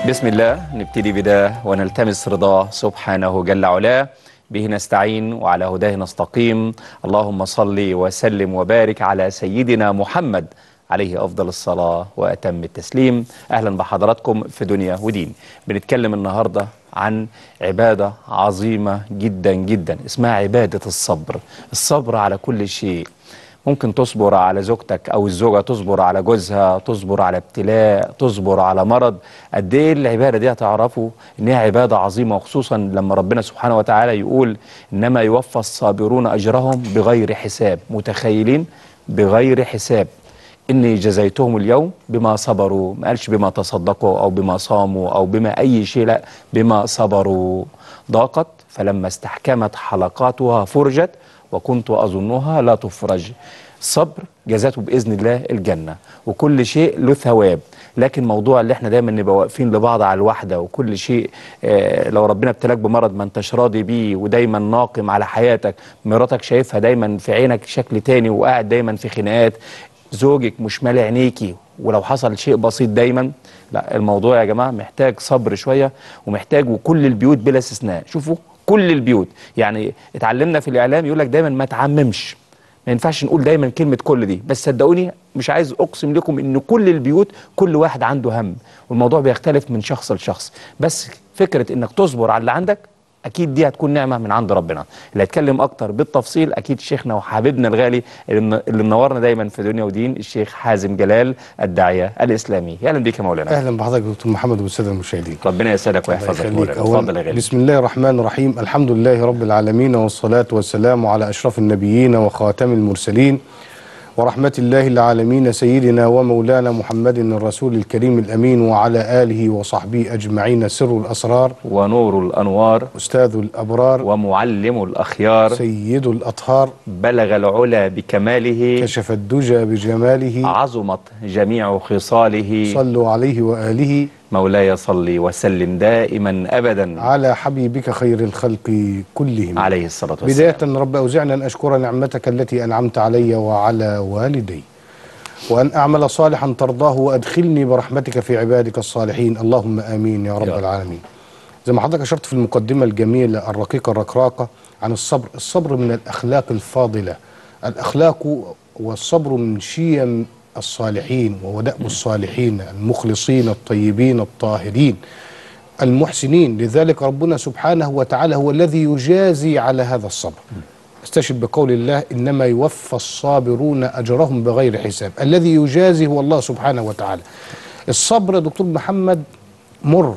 بسم الله نبتدي بده ونلتمس رضاه سبحانه جل علاه به نستعين وعلى هداه نستقيم اللهم صل وسلم وبارك على سيدنا محمد عليه أفضل الصلاة وأتم التسليم أهلا بحضراتكم في دنيا ودين بنتكلم النهاردة عن عبادة عظيمة جدا جدا اسمها عبادة الصبر الصبر على كل شيء ممكن تصبر على زوجتك او الزوجه تصبر على جوزها تصبر على ابتلاء تصبر على مرض قد ايه العباده دي هتعرفوا ان هي عباده عظيمه وخصوصا لما ربنا سبحانه وتعالى يقول انما يوفى الصابرون اجرهم بغير حساب متخيلين بغير حساب اني جزيتهم اليوم بما صبروا ما قالش بما تصدقوا او بما صاموا او بما اي شيء لا بما صبروا ضاقت فلما استحكمت حلقاتها فرجت وكنت أظنها لا تفرج الصبر جزاته بإذن الله الجنة وكل شيء له ثواب لكن موضوع اللي احنا دايما نبقى واقفين لبعض على الوحدة وكل شيء اه لو ربنا ابتلاك بمرض ما انتش راضي بيه ودايما ناقم على حياتك مراتك شايفها دايما في عينك شكل تاني وقاعد دايما في خناقات زوجك مش مالي عينيكي ولو حصل شيء بسيط دايما لا الموضوع يا جماعة محتاج صبر شوية ومحتاج وكل البيوت بلا استثناء شوفوا كل البيوت يعني اتعلمنا في الاعلام يقول لك دايما ما تعممش ما ينفعش نقول دايما كلمه كل دي بس صدقوني مش عايز اقسم لكم ان كل البيوت كل واحد عنده هم والموضوع بيختلف من شخص لشخص بس فكره انك تصبر على اللي عندك اكيد دي هتكون نعمه من عند ربنا اللي هيتكلم اكتر بالتفصيل اكيد شيخنا وحبيبنا الغالي اللي منورنا دايما في دنيا ودين الشيخ حازم جلال الداعيه الاسلامي اهلا بيك يا مولانا اهلا بحضرتك دكتور محمد والساده المشاهدين ربنا يسعدك ويحفظك مولانا اتفضل يا غالي بسم الله الرحمن الرحيم الحمد لله رب العالمين والصلاه والسلام على اشرف النبيين وخاتم المرسلين ورحمة الله العالمين سيدنا ومولانا محمد الرسول الكريم الأمين وعلى آله وصحبه أجمعين سر الأسرار ونور الأنوار أستاذ الأبرار ومعلم الأخيار سيد الأطهار بلغ العلا بكماله كشف الدجى بجماله عظمت جميع خصاله صلوا عليه وآله مولاي صل وسلم دائما أبدا على حبيبك خير الخلق كلهم عليه الصلاة والسلام بداية رب أوزعنا أن أشكر نعمتك التي أنعمت علي وعلى والدي وأن أعمل صالحا ترضاه وأدخلني برحمتك في عبادك الصالحين اللهم آمين يا رب يا رب. العالمين زي ما حضرتك أشرت في المقدمة الجميلة الرقيقة الرقراقة عن الصبر الصبر من الأخلاق الفاضلة الأخلاق والصبر من شيم الصالحين ودأب الصالحين المخلصين الطيبين الطاهرين المحسنين لذلك ربنا سبحانه وتعالى هو الذي يجازي على هذا الصبر استشهد بقول الله إنما يوفى الصابرون أجرهم بغير حساب الذي يجازي هو الله سبحانه وتعالى الصبر يا دكتور محمد مر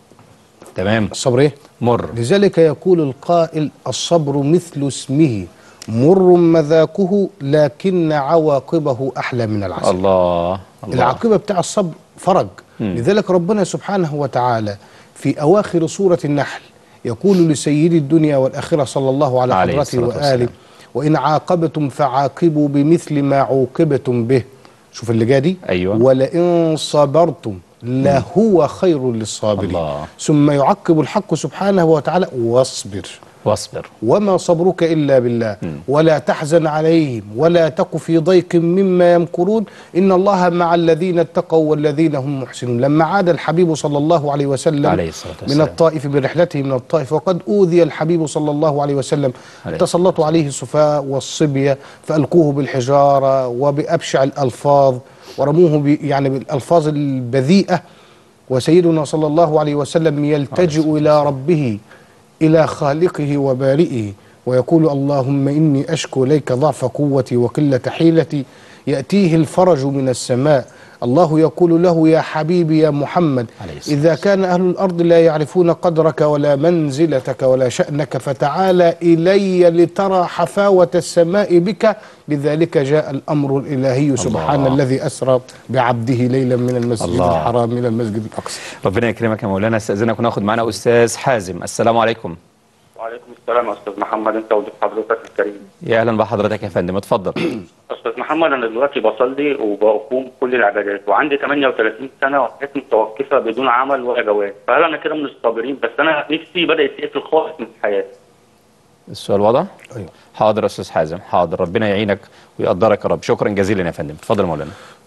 تمام الصبر ايه مر لذلك يقول القائل الصبر مثل اسمه مر مذاقه لكن عواقبه أحلى من العسل الله الله العاقبة بتاع الصبر فرج مم. لذلك ربنا سبحانه وتعالى في أواخر سورة النحل يقول لسيد الدنيا والآخرة صلى الله على عليه حضرته الصلاة وآله والسلام. وإن عاقبتم فعاقبوا بمثل ما عوقبتم به شوف اللي جاي دي أيوة. ولئن صبرتم لهو خير للصابرين الله. ثم يعقب الحق سبحانه وتعالى واصبر واصبر وما صبرك إلا بالله ولا تحزن عليهم ولا تك في ضيق مما يمكرون إن الله مع الذين اتقوا والذين هم محسنون لما عاد الحبيب صلى الله عليه وسلم عليه الصلاة من والسلام. الطائف برحلته من الطائف وقد أوذي الحبيب صلى الله عليه وسلم عليه تسلطوا عليه السفهاء والصبية فألقوه بالحجارة وبأبشع الألفاظ ورموه ب- يعني بالألفاظ البذيئة وسيدنا صلى الله عليه وسلم يلتجئ إلى ربه إلى خالقه وبارئه ويقول اللهم إني أشكو إليك ضعف قوتي وقلة حيلتي يأتيه الفرج من السماء الله يقول له يا حبيبي يا محمد عليه الصلاة إذا كان أهل الأرض لا يعرفون قدرك ولا منزلتك ولا شأنك فتعالى إلي لترى حفاوة السماء بك لذلك جاء الأمر الإلهي سبحان الله. الذي أسرى بعبده ليلا من المسجد الله. الحرام إلى المسجد الأقصى ربنا يكرمك يا مولانا استاذنك وناخد معانا استاذ حازم السلام عليكم وعليكم السلام يا استاذ محمد انت وضيف حضرتك الكريم يا اهلا بحضرتك يا فندم اتفضل استاذ محمد انا دلوقتي بصلي وبقوم كل العبادات وعندي 38 سنه وحياتي متوقفه بدون عمل ولا جواز فهل انا كده من الصابرين بس انا نفسي بدات تقفل خالص من حياتي السؤال واضح أيوه. حاضر يا استاذ حازم حاضر ربنا يعينك ويقدرك يا رب شكرا جزيلا يا فندم اتفضل يا مولانا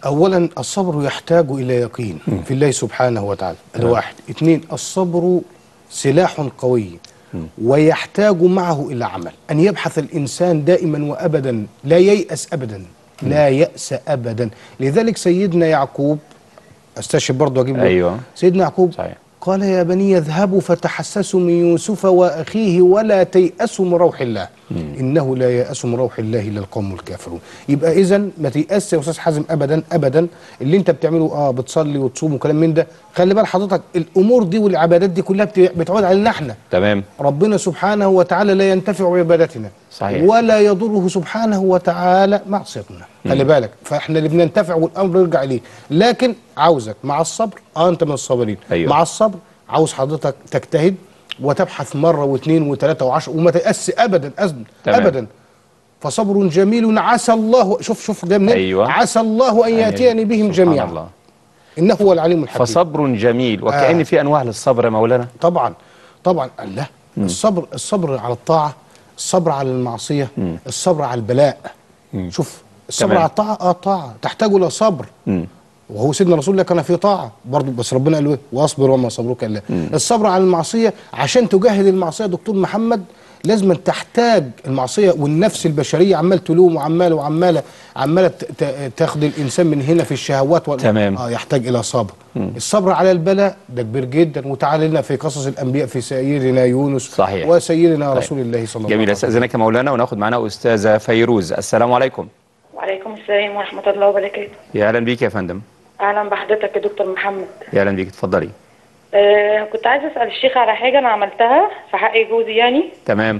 اولا الصبر يحتاج الى يقين في الله سبحانه وتعالى ده واحد اثنين الصبر سلاح قوي ويحتاج معه الى عمل ان يبحث الانسان دائما وابدا لا ييأس ابدا لا يأس ابدا لذلك سيدنا يعقوب استشهد برضه اجيب له. أيوة. سيدنا يعقوب صحيح. قال يا بني اذهبوا فتحسسوا من يوسف واخيه ولا تيأسوا من روح الله انه لا ييأس من روح الله الا القوم الكافرون يبقى اذا ما تيأسش يا استاذ حازم ابدا ابدا اللي انت بتعمله اه بتصلي وتصوم وكلام من ده خلي بال حضرتك الامور دي والعبادات دي كلها بت- بتعود علينا احنا تمام ربنا سبحانه وتعالى لا ينتفع بعبادتنا صحيح. ولا يضره سبحانه وتعالى معصيتنا خلي بالك فاحنا اللي بننتفع والامر يرجع اليه لكن عاوزك مع الصبر اه انت من الصابرين أيوة. مع الصبر عاوز حضرتك تجتهد وتبحث مره واثنين وثلاثه وعشرة وما تيأس ابدا ابدا تمام. ابدا فصبر جميل عسى الله شوف شوف ده منين أيوة. عسى الله ان ياتيني بهم سبحان جميعا الله. انه هو العليم الحكيم فصبر جميل وكأن آه. في أنواع للصبر يا مولانا طبعا طبعا الله الصبر الصبر على الطاعه الصبر على المعصيه الصبر على البلاء شوف الصبر تمام. على الطاعه اه طاعه تحتاج الى صبر مم. وهو سيدنا رسول الله كان في طاعه برضه بس ربنا قال له ايه واصبر وما صبرك الا الصبر على المعصيه عشان تجاهد المعصيه يا دكتور محمد لازم تحتاج المعصيه والنفس البشريه عمال تلوم وعماله وعماله عماله ت- ت- تاخد الانسان من هنا في الشهوات وال- تمام. اه يحتاج الى صبر الصبر على البلاء ده كبير جدا وتعالى لنا في قصص الانبياء في سيدنا يونس صحيح. وسيدنا طيب. رسول الله صلى الله جميل عليه وسلم استاذنك يا مولانا وناخد معانا استاذه فيروز السلام عليكم وعليكم السلام ورحمة الله وبركاته يا اهلا بيك يا فندم أهلا بحضرتك يا دكتور محمد يا اهلا بيك اتفضلي آه كنت عايزة أسأل الشيخ على حاجة أنا عملتها في حق جوزي يعني تمام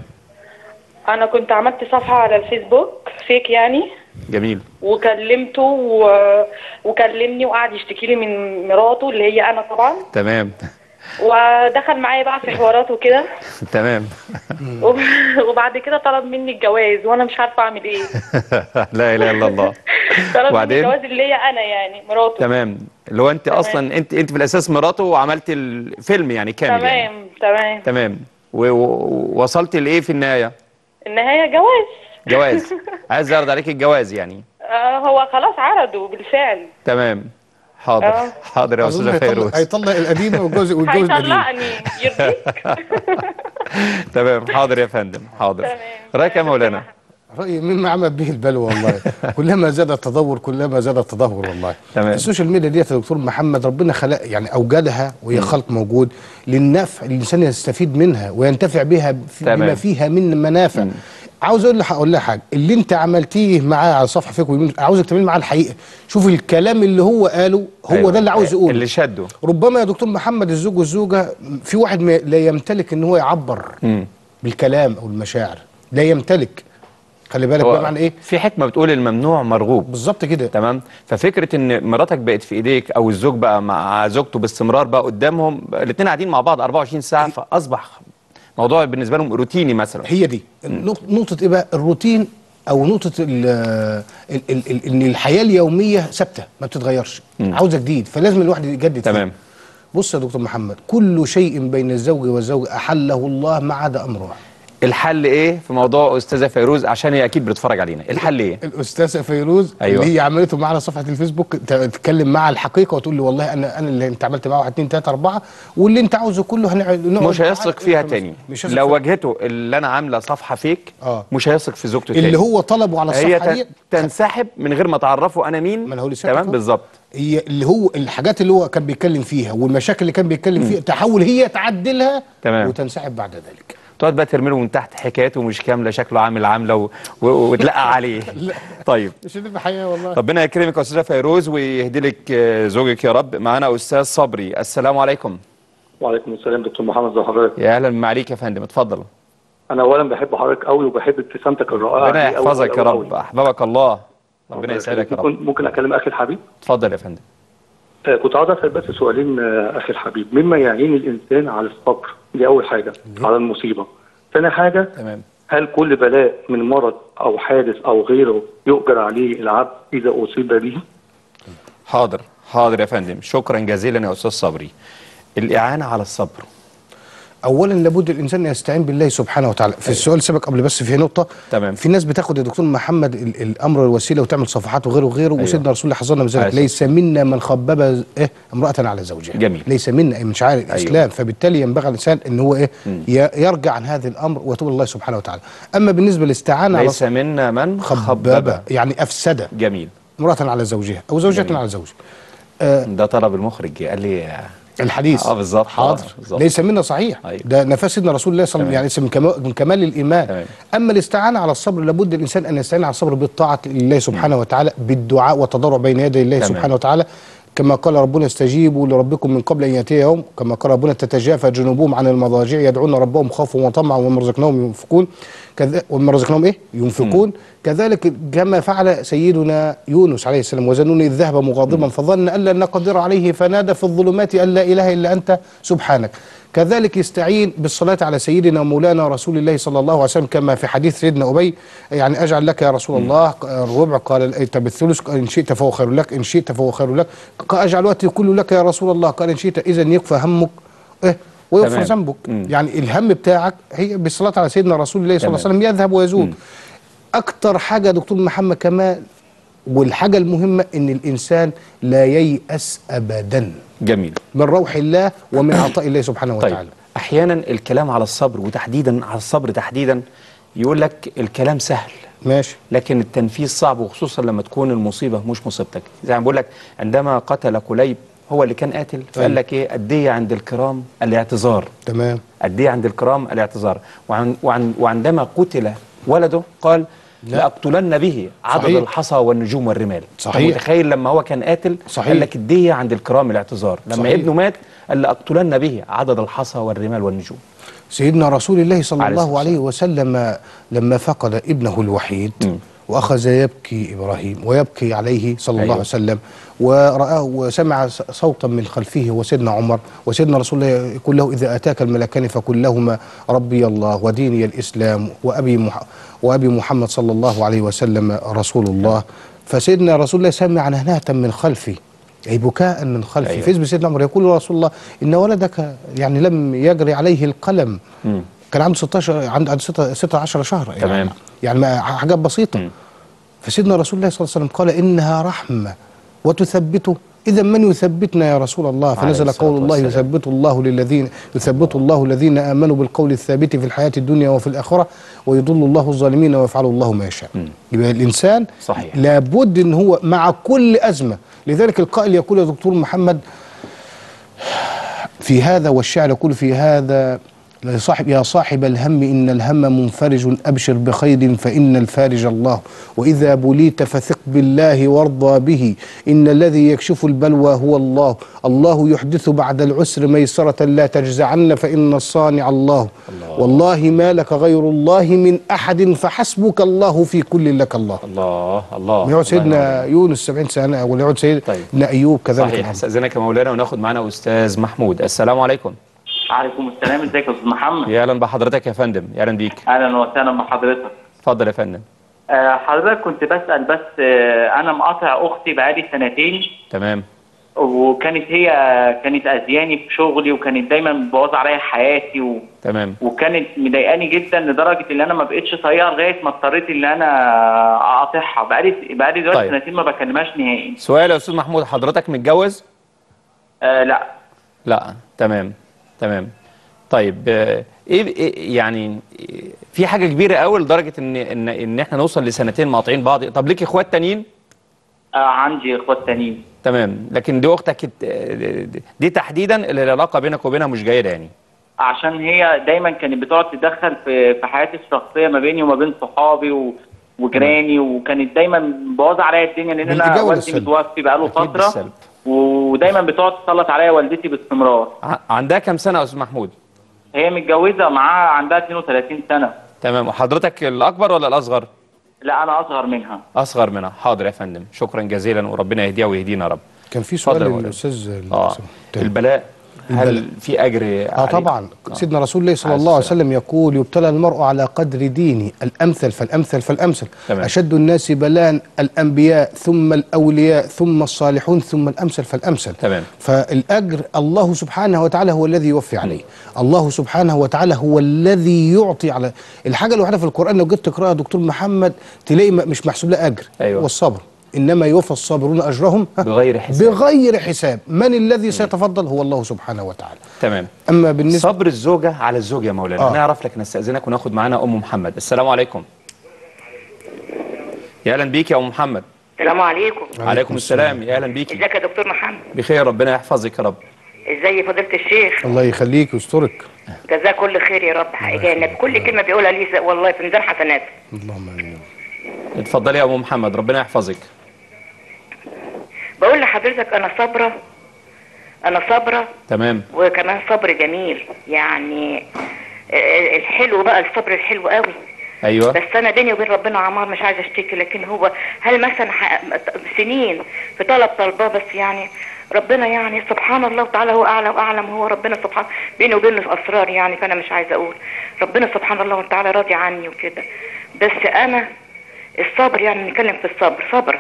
أنا كنت عملت صفحة على الفيسبوك فيك يعني جميل وكلمته و... وكلمني وقعد يشتكي لي من مراته اللي هي أنا طبعا تمام ودخل معايا بقى في حوارات وكده تمام وب- وبعد كده طلب مني الجواز وأنا مش عارفة أعمل إيه لا اله الا الله طلب مني وبعدين؟ الجواز اللي هي أنا يعني مراته تمام اللي هو انت اصلا انت انت في الاساس مراته وعملت الفيلم يعني كامل يعني تمام تمام تمام ووصلت لايه في النهايه النهاية جواز جواز عايز اعرض عليك الجواز يعني آه هو خلاص عرضه بالفعل تمام حاضر آه. حاضر يا أظن استاذه هيطلق, فيروز هيطلق القديم والجوز والجوز القديم هيطلقني يرضيك تمام حاضر يا فندم حاضر تمام. رايك يا مولانا رأيي مما عمل به البلوى والله كلما زاد التدور كلما زاد التدهور والله تمام. السوشيال ميديا ديت يا دكتور محمد ربنا خلق يعني اوجدها وهي خلق موجود للنفع الانسان يستفيد منها وينتفع بها في تمام. بما فيها من منافع عاوز اقول لك اقول لك حاجه اللي انت عملتيه معاه على صفحه فيك ويمين عاوزك تعمل معاه الحقيقه شوف الكلام اللي هو قاله هو أيوة. ده اللي عاوز يقوله اللي شده ربما يا دكتور محمد الزوج والزوجه في واحد ما- لا يمتلك ان هو يعبر مم. بالكلام او المشاعر لا يمتلك خلي بالك بقى معنى ايه في حكمه بتقول الممنوع مرغوب بالظبط كده تمام ففكره ان مراتك بقت في ايديك او الزوج بقى مع زوجته باستمرار بقى قدامهم الاثنين قاعدين مع بعض 24 ساعه فاصبح موضوع بالنسبه لهم روتيني مثلا هي دي نق- نقطة ايه بقى الروتين او نقطة ال ال ال ال ان الحياة اليومية ثابتة ما بتتغيرش عاوزة جديد فلازم الواحد يجدد فيها. تمام. بص يا دكتور محمد كل شيء بين الزوج والزوج احله الله ما عدا امره الحل ايه في موضوع استاذه فيروز عشان هي اكيد بتتفرج علينا الحل ايه الاستاذة فيروز أيوة. اللي هي عملته معانا صفحة الفيسبوك ت- تتكلم معها الحقيقة وتقول لي والله انا انا اللي انت عملت معاه واحد اتنين تلاتة اربعة واللي انت عاوزه كله هنقعد نقعد مش معاه. هيثق فيها تاني مش هيثق لو فيها. واجهته اللي انا عامله صفحه فيك آه. مش هيثق في زوجته تاني اللي هو طلبه على هي الصفحة دي ت- تنسحب من غير ما تعرفه انا مين ما أنا هقول لك تمام ساكت بالظبط هي اللي هو الحاجات اللي هو كان بيتكلم فيها والمشاكل اللي كان بيتكلم فيها تحاول هي تعدلها تمام. وتنسحب بعد ذلك تقعد بقى ترمي له من تحت حكايته مش كامله شكله عامل عامله و... و... وتلقى عليه طيب مش دي الحقيقه والله ربنا يكرمك يا استاذه فيروز ويهدي لك آه، زوجك يا رب معانا استاذ صبري السلام عليكم وعليكم السلام دكتور محمد ازي حضرتك يا اهلا معاليك يا فندم اتفضل انا اولا بحب حضرتك قوي وبحب ابتسامتك الرائعه ربنا دي أوي يحفظك يا أوي رب أوي. احببك الله ربنا يسعدك يا رب ممكن ممكن اكلم اخي الحبيب اتفضل يا فندم آه كنت عاوز اسال بس سؤالين آه اخي الحبيب مما يعين الانسان على الصبر دي اول حاجه على المصيبه ثاني حاجه تمام هل كل بلاء من مرض او حادث او غيره يؤجر عليه العبد اذا اصيب به حاضر حاضر يا فندم شكرا جزيلا يا استاذ صبري الاعانه على الصبر اولا لابد الانسان ان يستعين بالله سبحانه وتعالى في السؤال سبق قبل بس في نقطه تمام. في ناس بتاخد يا دكتور محمد ال- الامر الوسيله وتعمل صفحات وغيره وغيره أيوة. وسيدنا رسول الله حذرنا من ذلك عليه ليس منا من خبب ايه امراه على زوجها جميل. ليس منا أي من شعائر الاسلام أيوة. فبالتالي ينبغي على الانسان ان هو ايه ي- يرجع عن هذا الامر ويتوب الله سبحانه وتعالى اما بالنسبه للاستعانه على ليس منا من خبب خبب يعني افسد جميل امراه على زوجها او زوجة جميل. على زوج ده طلب المخرج قال لي الحديث اه بالظبط حاضر آه، بالظبط. ليس منا صحيح أيوة. ده نفس سيدنا رسول الله صلى الله تمام. عليه وسلم يعني اسم من كمال, من كمال الايمان تمام. اما الاستعانه على الصبر لابد الانسان ان يستعين على الصبر بالطاعه لله سبحانه وتعالى بالدعاء والتضرع بين يدي الله تمام. سبحانه وتعالى كما قال ربنا استجيبوا لربكم من قبل ان ياتي يوم كما قال ربنا تتجافى جنوبهم عن المضاجع يدعون ربهم خوفا وطمعا ومما رزقناهم ينفقون كذا ومما رزقناهم ايه ينفقون كذلك كما فعل سيدنا يونس عليه السلام وزنون اذ ذهب مغاضبا فظن ان لن نقدر عليه فنادى في الظلمات ان لا اله الا انت سبحانك كذلك يستعين بالصلاة على سيدنا مولانا رسول الله صلى الله عليه وسلم كما في حديث سيدنا أبي يعني أجعل لك يا رسول الله الربع قال طب الثلث قال إن شئت فهو خير لك إن شئت فهو خير لك قال أجعل وقتي كله لك يا رسول الله قال إن شئت إذا يكفى همك إيه ويغفر تمام. ذنبك مم. يعني الهم بتاعك هي بالصلاة على سيدنا رسول الله صلى الله عليه تمام. وسلم يذهب ويزول مم. أكتر حاجة يا دكتور محمد كمال والحاجة المهمة إن الإنسان لا ييأس أبدا جميل من روح الله ومن عطاء الله سبحانه طيب وتعالى احيانا الكلام على الصبر وتحديدا على الصبر تحديدا يقول لك الكلام سهل ماشي لكن التنفيذ صعب وخصوصا لما تكون المصيبه مش مصيبتك زي ما بقول لك عندما قتل كليب هو اللي كان قاتل فقال لك ايه الديه عند الكرام الاعتذار تمام الديه عند الكرام الاعتذار وعن وعن وعندما قتل ولده قال لا. لأقتلن به عدد صحيح. الحصى والنجوم والرمال صحيح. أنت متخيل لما هو كان قاتل صحيح. قال لك الدية عند الكرام الاعتذار لما صحيح. ابنه مات قال لأقتلن به عدد الحصى والرمال والنجوم سيدنا رسول الله صلى عليه الله الصلاة عليه وسلم لما فقد ابنه الوحيد مم. واخذ يبكي ابراهيم ويبكي عليه صلى الله أيوه. عليه وسلم ورآه وسمع ص- صوتا من خلفه وسيدنا عمر وسيدنا رسول الله يقول له اذا اتاك الملكان فقل لهما ربي الله وديني الاسلام وابي مح وابي محمد صلى الله عليه وسلم رسول الله فسيدنا رسول الله سمع نهنهة من خلفه أي بكاء من خلفه أيوه. فيثبت سيدنا عمر يقول له رسول الله إن ولدك يعني لم يجري عليه القلم مم. كان عنده 16 عنده عنده 16 شهر يعني تمام. يعني ما- حاجات بسيطه مم. فسيدنا رسول الله صلى الله عليه وسلم قال انها رحمه وتثبته اذا من يثبتنا يا رسول الله عليه فنزل الصلاة قول الله والسلام. يثبت الله للذين يثبت الله الذين امنوا بالقول الثابت في الحياه الدنيا وفي الاخره ويضل الله الظالمين ويفعل الله ما يشاء مم. يبقى الانسان صحيح. لابد ان هو مع كل ازمه لذلك القائل يقول يا دكتور محمد في هذا والشعر يقول في هذا صاحب يا صاحب الهم إن الهم منفرج أبشر بخير فإن الفارج الله وإذا بليت فثق بالله وارضى به إن الذي يكشف البلوى هو الله الله يحدث بعد العسر ميسرة لا تجزعن فإن الصانع الله, الله والله ما لك غير الله من أحد فحسبك الله في كل لك الله الله الله يقعد الله سيدنا ينور. يونس 70 سنة ولا يقعد سيدنا طيب. أيوب كذلك صحيح استاذنك يا مولانا وناخد معانا استاذ محمود السلام عليكم عليكم السلام ازيك يا استاذ محمد يا اهلا بحضرتك يا فندم يا اهلا بيك اهلا وسهلا بحضرتك اتفضل يا فندم آه، حضرتك كنت بسال بس آه، انا مقاطع اختي بقالي سنتين تمام وكانت هي كانت اذياني في شغلي وكانت دايما مبوظه عليا حياتي و... تمام وكانت مضايقاني جدا لدرجه ان انا ما بقتش طايقها لغايه ما اضطريت ان انا اقاطعها بقالي بقالي دلوقتي طيب. سنتين ما بكلمهاش نهائي سؤال يا استاذ محمود حضرتك متجوز آه لا لا تمام تمام طيب آه، ايه إيه يعني إيه، في حاجه كبيره قوي لدرجه ان ان ان احنا نوصل لسنتين مقاطعين بعض طب ليك اخوات تانيين آه عندي اخوات تانيين تمام لكن دي اختك الت- دي تحديدا اللي العلاقه بينك وبينها مش جيده يعني عشان هي دايما كانت بتقعد تتدخل في في حياتي الشخصيه ما بيني وما بين صحابي و... وجيراني وكانت دايما مبوظه عليا الدنيا لان انا بالإيجاب ولا والدي السلب؟ متوفي بقاله أكيد فتره بالسلب. ودايما بتقعد تسلط عليا والدتي باستمرار ع- عندها كام سنه يا استاذ محمود هي متجوزه معاها عندها 32 سنه تمام وحضرتك الاكبر ولا الاصغر لا انا اصغر منها اصغر منها حاضر يا فندم شكرا جزيلا وربنا يهديها ويهدينا يا رب كان في اتفضل سؤال يا مولانا. للاستاذ اه تاني. البلاء هل في اجر اه عليه؟ طبعا سيدنا رسول الله صلى عليه الله عليه السلام. وسلم يقول يبتلى المرء على قدر دينه الامثل فالامثل فالامثل تمام. اشد الناس بلاء الانبياء ثم الاولياء ثم الصالحون ثم الامثل فالامثل تمام. فالاجر الله سبحانه وتعالى هو الذي يوفي عليه الله سبحانه وتعالى هو الذي يعطي على الحاجه الوحيده في القران لو جيت تقراها دكتور محمد تلاقي م- مش محسوب لها اجر أيوة. والصبر انما يوفى الصابرون اجرهم ها؟ بغير حساب بغير حساب من الذي سيتفضل هو الله سبحانه وتعالى تمام اما بالنسبه صبر الزوجة على الزوج يا مولانا آه. نعرف لك نستأذنك وناخد معانا أم محمد السلام عليكم يا أهلا بيك يا أم محمد السلام عليكم عليكم السلام يا أهلا بيك ازيك يا دكتور محمد بخير ربنا يحفظك يا رب ازاي فضيله الشيخ الله يخليك ويسترك جزاه كل خير يا رب حقيقه النبي كل كلمه بيقولها لي والله في ميزان حسنات اللهم امين اتفضلي يا أم محمد ربنا يحفظك بقول لحضرتك انا صابره انا صابره تمام وكمان صبر جميل يعني آه، الحلو بقى الصبر الحلو قوي أيوه بس انا بيني وبين ربنا عمار مش عايزه اشتكي لكن هو هل مثلا ح- سنين في طلب طلباه بس يعني ربنا يعني سبحان الله تعالى هو اعلى واعلم هو ربنا سبحانه بيني وبينه اسرار يعني فانا مش عايزه اقول ربنا سبحان الله وتعالى راضي عني وكده بس انا الصبر يعني نتكلم في الصبر صبر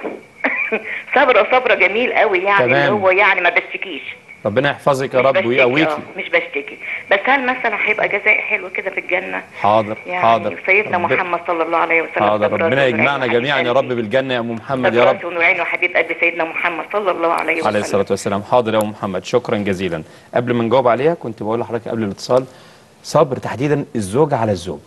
صبر صبر جميل قوي يعني اللي تمام. هو يعني ما بشتكيش ربنا يحفظك يا مش رب بشتكي، ويقويكي آه، مش بشتكي بس هل مثلا هيبقى جزاء حلو كده في الجنه حاضر يعني حاضر سيدنا رب- محمد صلى الله عليه وسلم حاضر صبر ربنا رسول يجمعنا العين جميعا يا وحبيب رب بالجنة يا أم محمد يا رب صبر ونعين وحبيب قلب سيدنا محمد صلى الله عليه وسلم عليه الصلاة والسلام حاضر يا أم محمد شكرا جزيلا قبل ما نجاوب عليها كنت بقول لحضرتك قبل الاتصال صبر تحديدا الزوج على الزوج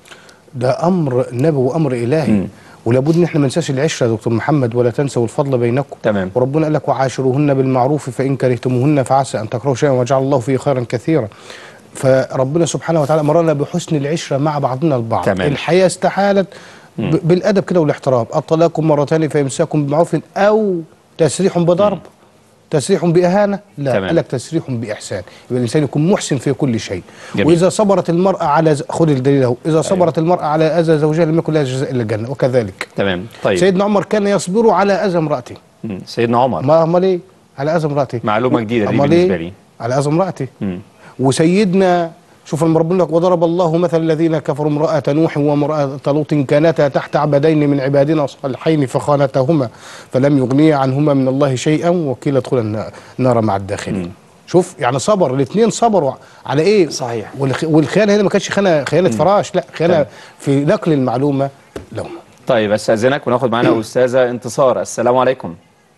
ده امر نبي وامر الهي ولابد ان احنا ما ننساش العشره يا دكتور محمد ولا تنسوا الفضل بينكم تمام. وربنا قال لك وعاشروهن بالمعروف فان كرهتموهن فعسى ان تكرهوا شيئا ويجعل الله فيه خيرا كثيرا فربنا سبحانه وتعالى امرنا بحسن العشره مع بعضنا البعض تمام. الحياه استحالت ب- بالادب كده والاحترام الطلاق مرتان فامساك بمعروف او تسريح بضرب تسريح بإهانة لا تمام. قال لك تسريح بإحسان يبقى الإنسان يكون محسن في كل شيء جميل. وإذا صبرت المرأة على ز... خد الدليل اهو إذا صبرت المرأة على أذى زوجها لم يكن لها جزاء إلا الجنة وكذلك تمام طيب سيدنا عمر كان يصبر على أذى امرأته مم. سيدنا عمر ما أمال إيه على أذى امرأته معلومة جديدة دي أمال بالنسبة إيه؟ لي على أذى امرأته مم. وسيدنا شوف لما ربنا لك وضرب الله مثل الذين كفروا امرأة نوح وامرأة لوط كانتا تحت عبدين من عبادنا صالحين فخانتهما فلم يغنيا عنهما من الله شيئا وقيل ادخلا النا- النار مع الداخلين شوف يعني صبر الاثنين صبروا على ايه صحيح. والخ- والخيانه هنا ما كانتش خيانه خيانه فراش لا خيانه تمام. في نقل المعلومه لهم طيب استاذنك وناخد معانا استاذه انتصار السلام عليكم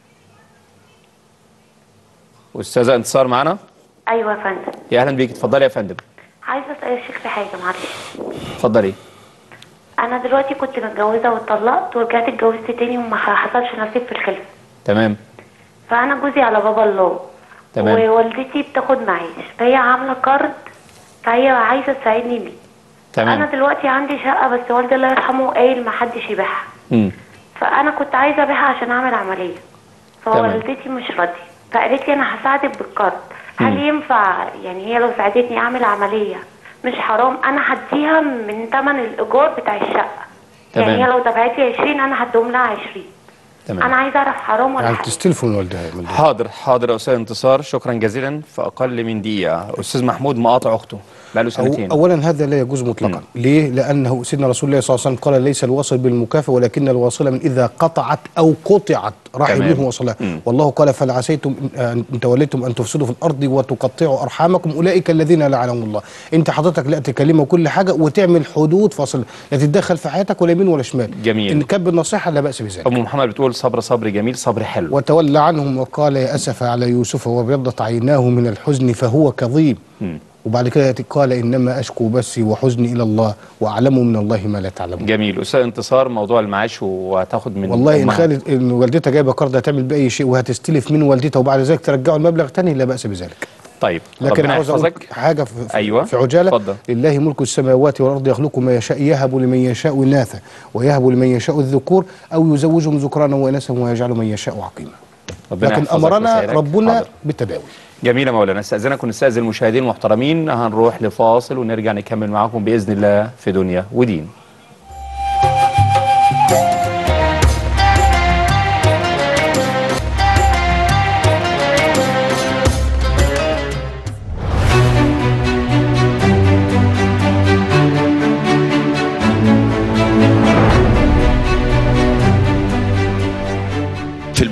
استاذه انتصار معانا ايوه يا فندم يا اهلا بيك اتفضلي يا فندم عايزه اسال الشيخ في حاجه معلش اتفضلي انا دلوقتي كنت متجوزه واتطلقت ورجعت اتجوزت تاني وما حصلش نصيب في الخلفه تمام فانا جوزي على بابا الله تمام. ووالدتي بتاخد معيش فهي عامله قرض فهي عايزه تساعدني بيه انا تمام دلوقتي عندي شقه بس والدي الله يرحمه قايل ما حدش يبيعها مم. فانا كنت عايزه ابيعها عشان اعمل عمليه تمام. فوالدتي مش راضيه فقالت لي انا هساعدك بالقرض هل ينفع يعني هي لو ساعدتني اعمل عمليه مش حرام انا هديها من ثمن الايجار بتاع الشقه تمام. يعني هي لو دفعت لي 20 انا هديهم لها 20 انا تمام عايزه اعرف حرام ولا يعني حلال تستلفوا من والدها من والدها. حاضر حاضر يا استاذ انتصار شكرا جزيلا في اقل من دقيقه استاذ محمود مقاطع اخته بقاله أو سنتين اولا هذا لا يجوز مطلقا ليه لانه سيدنا رسول الله صلى الله عليه وسلم قال ليس الواصل بالمكافئ ولكن الواصل من اذا قطعت او قطعت رحمه تمام. وصلها مم. والله قال فلا عسيتم إن- ان توليتم ان تفسدوا في الارض وتقطعوا ارحامكم اولئك الذين لعنهم الله انت حضرتك لا تكلمه كل حاجه وتعمل حدود فاصل لا تتدخل في حياتك ولا يمين ولا شمال جميل. ان كان بالنصيحه لا باس بذلك ام محمد بتقول صبر صبر جميل صبر حلو وتولى عنهم وقال يا أسف على يوسف وابيضت عيناه من الحزن فهو كظيم مم. وبعد كده قال إنما أشكو بثي وحزني إلى الله وأعلم من الله ما لا تعلمون جميل استاذ انتصار موضوع المعاش وهتاخد من والله إن أمها. خالد إن والدتها جايبة قرض هتعمل بأي شيء وهتستلف من والدتها وبعد ذلك ترجعوا المبلغ تاني لا بأس بذلك طيب لكن ربنا عاوز أقول يحفظك حاجة في, في- أيوة. في عجالة اتفضل. لله ملك السماوات والأرض يخلق ما يشاء يهب لمن يشاء إناثا ويهب لمن يشاء الذكور أو يزوجهم ذكرانا وإناثا ويجعل من يشاء عقيما ربنا لكن يحفظك أمرنا ويسعدك. ربنا حاضر. بالتداول جميل يا مولانا استاذنك ونستاذن المشاهدين المحترمين هنروح لفاصل ونرجع نكمل معاكم باذن الله في دنيا ودين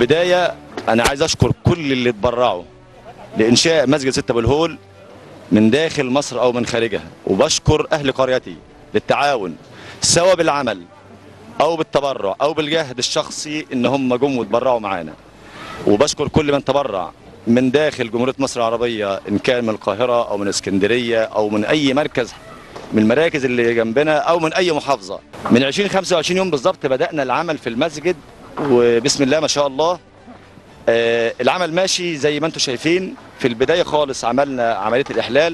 البدايه انا عايز اشكر كل اللي اتبرعوا لانشاء مسجد ستة بالهول من داخل مصر او من خارجها وبشكر اهل قريتي للتعاون سواء بالعمل او بالتبرع او بالجهد الشخصي ان هم جم وتبرعوا معانا وبشكر كل من تبرع من داخل جمهوريه مصر العربيه ان كان من القاهره او من اسكندريه او من اي مركز من المراكز اللي جنبنا او من اي محافظه من 20 25 يوم بالظبط بدانا العمل في المسجد وبسم الله ما شاء الله آه العمل ماشي زي ما انتم شايفين في البدايه خالص عملنا عمليه الاحلال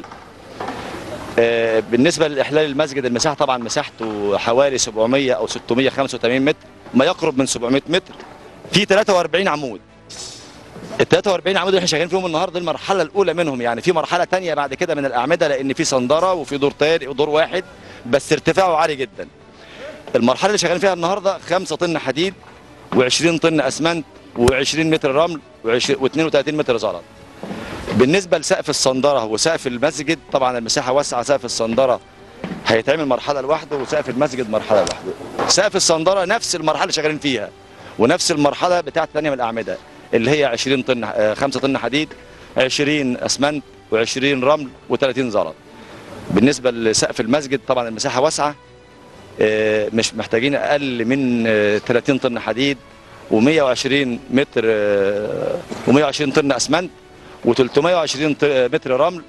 آه بالنسبه للاحلال المسجد المساحه طبعا مساحته حوالي 700 او 685 متر ما يقرب من 700 متر في 43 عمود ال 43 عمود اللي احنا شغالين فيهم النهارده المرحله الاولى منهم يعني في مرحله تانية بعد كده من الاعمده لان في صندره وفي دور تاني ودور واحد بس ارتفاعه عالي جدا المرحله اللي شغالين فيها النهارده 5 طن حديد و20 طن اسمنت و20 متر رمل و32 متر زلط بالنسبه لسقف الصندره وسقف المسجد طبعا المساحه واسعه سقف الصندره هيتعمل مرحله لوحده وسقف المسجد مرحله لوحده سقف الصندره نفس المرحله اللي شغالين فيها ونفس المرحله بتاعه ثانيه من الاعمده اللي هي 20 طن 5 طن حديد 20 اسمنت و20 رمل و30 زلط بالنسبه لسقف المسجد طبعا المساحه واسعه مش محتاجين اقل من 30 طن حديد و120 متر و120 طن اسمنت و320 متر رمل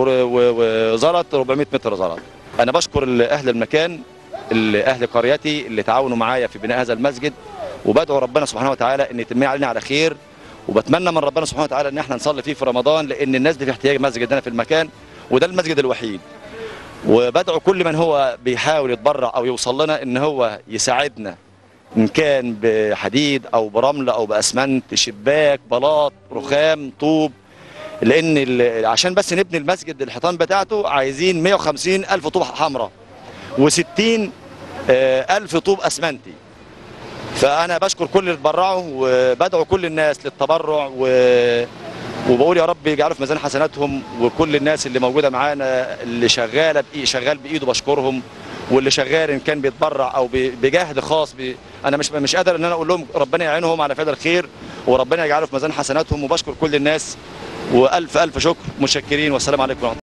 وزلط 400 متر زلط انا بشكر اهل المكان اهل قريتي اللي تعاونوا معايا في بناء هذا المسجد وبدعو ربنا سبحانه وتعالى ان يتمها علينا على خير وبتمنى من ربنا سبحانه وتعالى ان احنا نصلي فيه في رمضان لان الناس دي في احتياج مسجد هنا في المكان وده المسجد الوحيد وبدعو كل من هو بيحاول يتبرع او يوصل لنا ان هو يساعدنا ان كان بحديد او برمل او باسمنت شباك بلاط رخام طوب لان عشان بس نبني المسجد الحيطان بتاعته عايزين 150 الف طوب حمراء و60 الف طوب اسمنتي فانا بشكر كل اللي اتبرعوا وبدعو كل الناس للتبرع و... وبقول يا رب يجعله في ميزان حسناتهم وكل الناس اللي موجوده معانا اللي شغاله بإيه شغال بايده بشكرهم واللي شغال ان كان بيتبرع او بجهد خاص بي انا مش مش قادر ان انا اقول لهم ربنا يعينهم على فعل الخير وربنا يجعله في ميزان حسناتهم وبشكر كل الناس والف الف شكر متشكرين والسلام عليكم ورحمه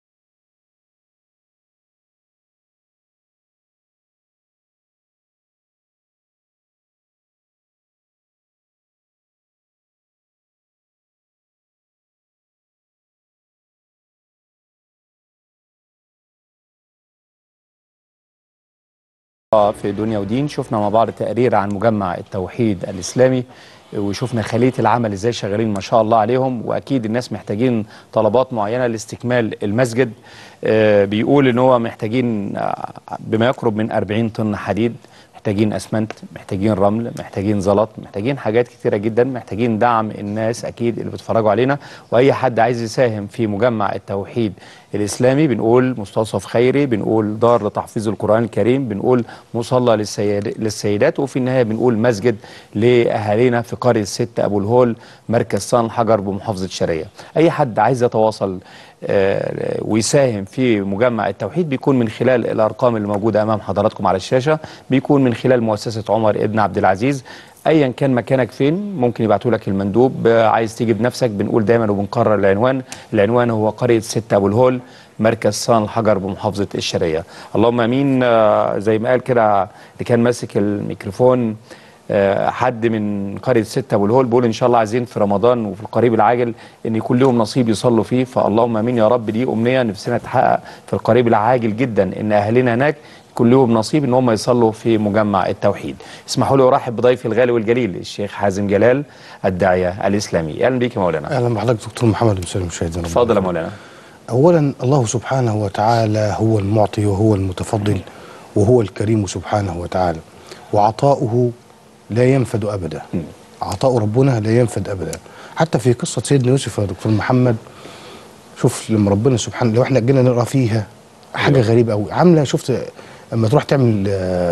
في دنيا ودين شفنا مع بعض تقرير عن مجمع التوحيد الإسلامي وشفنا خلية العمل ازاي شغالين ما شاء الله عليهم واكيد الناس محتاجين طلبات معينة لاستكمال المسجد آه بيقول ان هو محتاجين آه بما يقرب من 40 طن حديد محتاجين اسمنت محتاجين رمل محتاجين زلط محتاجين حاجات كتيرة جدا محتاجين دعم الناس اكيد اللي بيتفرجوا علينا واي حد عايز يساهم في مجمع التوحيد الاسلامي بنقول مستوصف خيري بنقول دار لتحفيظ القران الكريم بنقول مصلى للسيد للسيدات وفي النهايه بنقول مسجد لاهالينا في قريه ست ابو الهول مركز صن الحجر بمحافظه الشرقيه اي حد عايز يتواصل آه ويساهم في مجمع التوحيد بيكون من خلال الارقام اللي موجوده امام حضراتكم على الشاشه بيكون من خلال مؤسسه عمر ابن عبد العزيز ايا كان مكانك فين ممكن يبعتوا لك المندوب عايز تيجي بنفسك بنقول دايما وبنكرر العنوان العنوان هو قريه ستة ابو الهول مركز صان الحجر بمحافظه الشرقيه اللهم امين زي ما قال كده اللي كان ماسك الميكروفون حد من قريه ستة ابو الهول بيقول ان شاء الله عايزين في رمضان وفي القريب العاجل ان يكون لهم نصيب يصلوا فيه فاللهم امين يا رب دي امنيه نفسنا تحقق في القريب العاجل جدا ان اهالينا هناك يكون لهم نصيب ان هم يصلوا في مجمع التوحيد اسمحوا لي ارحب بضيفي الغالي والجليل الشيخ حازم جلال الداعيه الاسلامي اهلا بك يا مولانا اهلا بحضرتك دكتور محمد مسلم المشاهدين اتفضل يا مولانا اولا الله سبحانه وتعالى هو المعطي وهو المتفضل وهو الكريم سبحانه وتعالى وعطاؤه لا ينفد ابدا عطاء ربنا لا ينفد ابدا حتى في قصه سيدنا يوسف يا دكتور محمد شوف لما ربنا سبحانه لو احنا جينا نقرا فيها حاجه أيوة. غريبه قوي عامله شفت لما تروح تعمل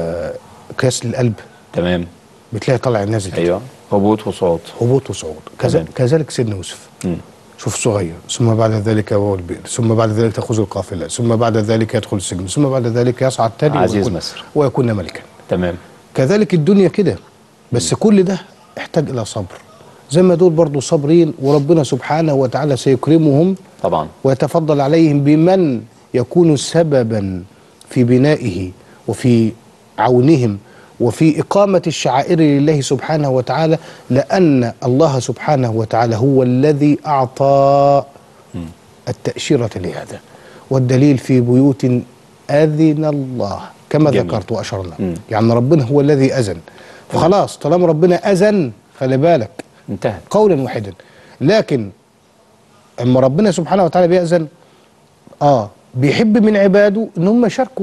قياس للقلب تمام بتلاقي طالع نازل كده ايوه هبوط وصعود هبوط وصعود كذا كذلك سيدنا يوسف م. شوف صغير ثم بعد ذلك هو البئر ثم بعد ذلك تاخذ القافله ثم بعد ذلك يدخل السجن ثم بعد ذلك يصعد تاني عزيز ويكون مصر ويكون ملكا تمام كذلك الدنيا كده بس م. كل ده احتاج الى صبر زي ما دول برضو صابرين وربنا سبحانه وتعالى سيكرمهم طبعا ويتفضل عليهم بمن يكون سببا في بنائه وفي عونهم وفي إقامة الشعائر لله سبحانه وتعالى لأن الله سبحانه وتعالى هو الذي أعطى التأشيرة لهذا والدليل في بيوت أذن الله كما جميل. ذكرت وأشرنا مم. يعني ربنا هو الذي أذن فخلاص طالما ربنا أذن خلي بالك انتهت قولا واحدا لكن اما ربنا سبحانه وتعالى بيأذن اه بيحب من عباده ان هم يشاركوا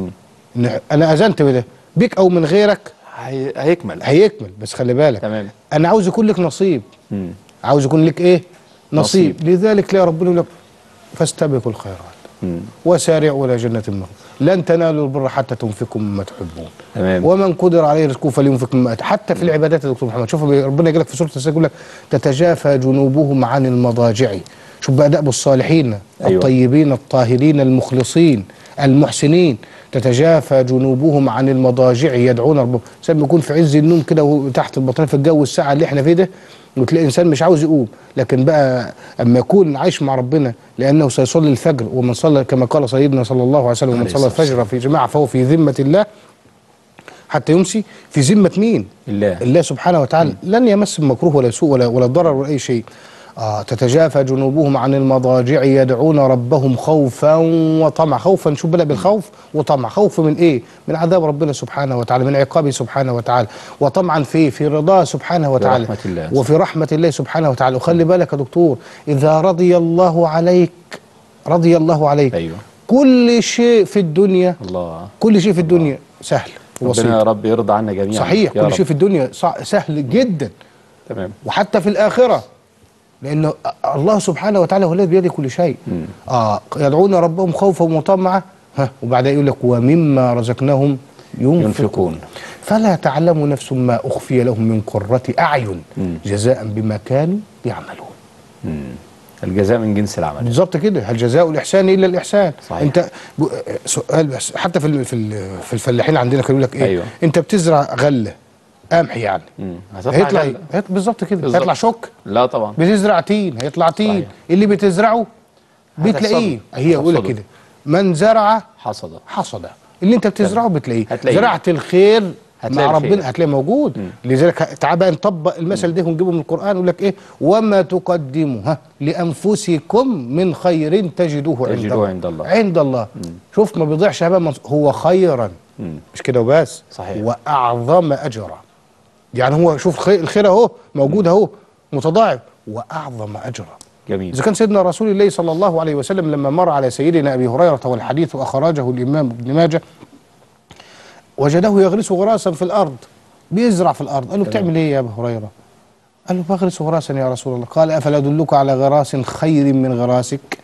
إن انا اذنت بده بيك او من غيرك هي... هيكمل هيكمل بس خلي بالك تمام انا عاوز يكون لك نصيب مم. عاوز يكون لك ايه نصيب, نصيب. لذلك تلاقي ربنا يقول لك فاستبقوا الخيرات مم. وسارعوا الى جنة المغفرة لن تنالوا البر حتى تنفقوا مما تحبون تمام ومن قدر عليه رزقه فلينفق مما آتاه حتى في العبادات يا دكتور محمد شوف ربنا يقول لك في سوره النساء يقول لك تتجافى جنوبهم عن المضاجع شوف بقى دأب الصالحين أيوة. الطيبين الطاهرين المخلصين المحسنين تتجافى جنوبهم عن المضاجع يدعون ربهم زي ما يكون في عز النوم كده وهو تحت البطانيه في الجو الساعه اللي احنا فيه ده وتلاقي انسان مش عاوز يقوم لكن بقى اما يكون عايش مع ربنا لانه سيصلي الفجر ومن صلى كما قال سيدنا صلى الله عليه وسلم ومن عليه صلى الصلاة الفجر في جماعه فهو في ذمه الله حتى يمسي في ذمه مين؟ الله الله سبحانه وتعالى لن يمس بمكروه ولا سوء ولا ولا ضرر ولا اي شيء آه تتجافى جنوبهم عن المضاجع يدعون ربهم خوفا وطمعا خوفا شو بلا بالخوف وطمع خوف من ايه من عذاب ربنا سبحانه وتعالى من عقابه سبحانه وتعالى وطمعا في في رضاه سبحانه وتعالى برحمة الله. وفي رحمه الله سبحانه وتعالى وخلي بالك يا دكتور اذا رضي الله عليك رضي الله عليك ايوه كل شيء في الدنيا الله كل شيء في الدنيا سهل وبسيط ربنا يا رب يرضى عنا جميعا صحيح يا كل رب. شيء في الدنيا صع- سهل جدا تمام وحتى في الآخرة لأنه الله سبحانه وتعالى هو الذي بيده كل شيء آه يدعون ربهم خوفا وطمعا ها وبعدها يقول لك ومما رزقناهم ينفقون, ينفقون فلا تعلم نفس ما أخفي لهم من قرة أعين جزاء بما كانوا يعملون الجزاء من جنس العمل بالظبط كده هل جزاء الإحسان إلا الإحسان صحيح. أنت ب- سؤال بس حتى في ال- في ال- في الفلاحين عندنا كانوا يقول لك إيه أيوه. أنت بتزرع غلة قمح يعني مم. هيطلع غلة. إيه؟ هيط- بالظبط كده بالظبط. هيطلع شك لا طبعا بتزرع تين هيطلع تين صحيح. اللي بتزرعه بتلاقيه هتحصده. هي يقول لك هتحصده. كده من زرع حصد حصد اللي انت بتزرعه بتلاقيه هتلاقيه. زرعت الخير هتلاقي مع الخير. ربنا هتلاقيه موجود لذلك تعال بقى نطبق المثل ده ونجيبه من القران يقول لك ايه وما تقدموا ها لانفسكم من خير تجدوه عند تجدوه الله عند الله. عند الله شوف ما بيضيعش هباء منص- هو خيرا مم. مش كده وبس صحيح. واعظم اجرا يعني هو شوف الخير, الخير اهو موجود اهو متضاعف واعظم اجرا جميل إذا كان سيدنا رسول الله صلى الله عليه وسلم لما مر على سيدنا أبي هريرة والحديث أخرجه الإمام ابن ماجه وجده يغرس غراسا في الأرض بيزرع في الأرض قال له بتعمل إيه يا أبي هريرة قال له بغرس غراسا يا رسول الله قال أفلا أدلك على غراس خير من غراسك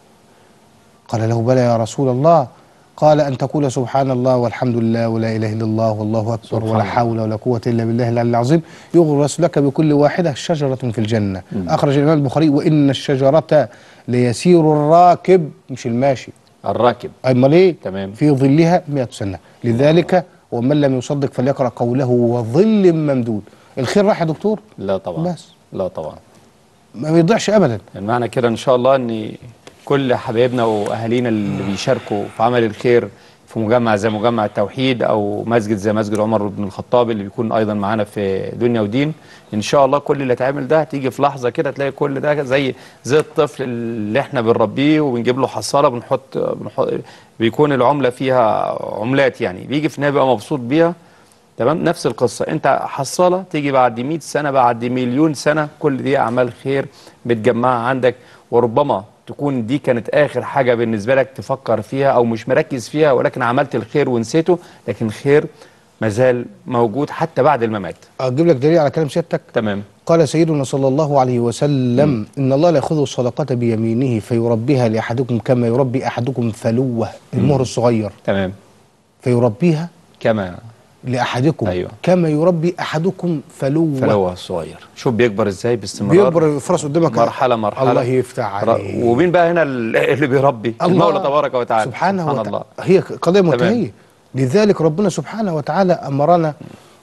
قال له بلى يا رسول الله قال أن تقول سبحان الله والحمد لله ولا إله إلا الله والله أكبر سبحان ولا الله. حول ولا قوة إلا بالله العلي العظيم يغرس لك بكل واحدة شجرة في الجنة أخرج الإمام البخاري وإن الشجرة ليسير الراكب مش الماشي الراكب أمال إيه؟ تمام. في ظلها 100 سنة لذلك ومن لم يصدق فليقرأ قوله وظل ممدود الخير راح يا دكتور لا طبعا بس. لا طبعا ما بيضيعش أبدا المعنى كده ان شاء الله ان كل حبايبنا واهالينا اللي بيشاركوا في عمل الخير في مجمع زي مجمع التوحيد او مسجد زي مسجد عمر بن الخطاب اللي بيكون ايضا معانا في دنيا ودين ان شاء الله كل اللي اتعمل ده هتيجي في لحظه كده تلاقي كل ده زي زي الطفل اللي احنا بنربيه وبنجيب له حصاله بنحط, بنحط بيكون العمله فيها عملات يعني بيجي في النهايه بيبقى مبسوط بيها تمام نفس القصة انت حصالة تيجي بعد 100 سنة بعد مليون سنة كل دي اعمال خير متجمعة عندك وربما تكون دي كانت اخر حاجة بالنسبة لك تفكر فيها او مش مركز فيها ولكن عملت الخير ونسيته لكن خير مازال موجود حتى بعد الممات أجيب لك دليل على كلام سيادتك تمام قال سيدنا صلى الله عليه وسلم إن الله لا يأخذ الصدقة بيمينه فيربيها لأحدكم كما يربي أحدكم فلوة المهر الصغير تمام فيربيها كما لأحدكم أيوة. كما يربي أحدكم فلوة فلوه الصغير شوف بيكبر ازاي باستمرار بيكبر الفرس قدامك مرحلة مرحلة الله يفتح ر- عليك ومين بقى هنا اللي بيربي المولى تبارك وتعالى سبحانه سبحان وتعالى الله هي قضية منتهية لذلك ربنا سبحانه وتعالى أمرنا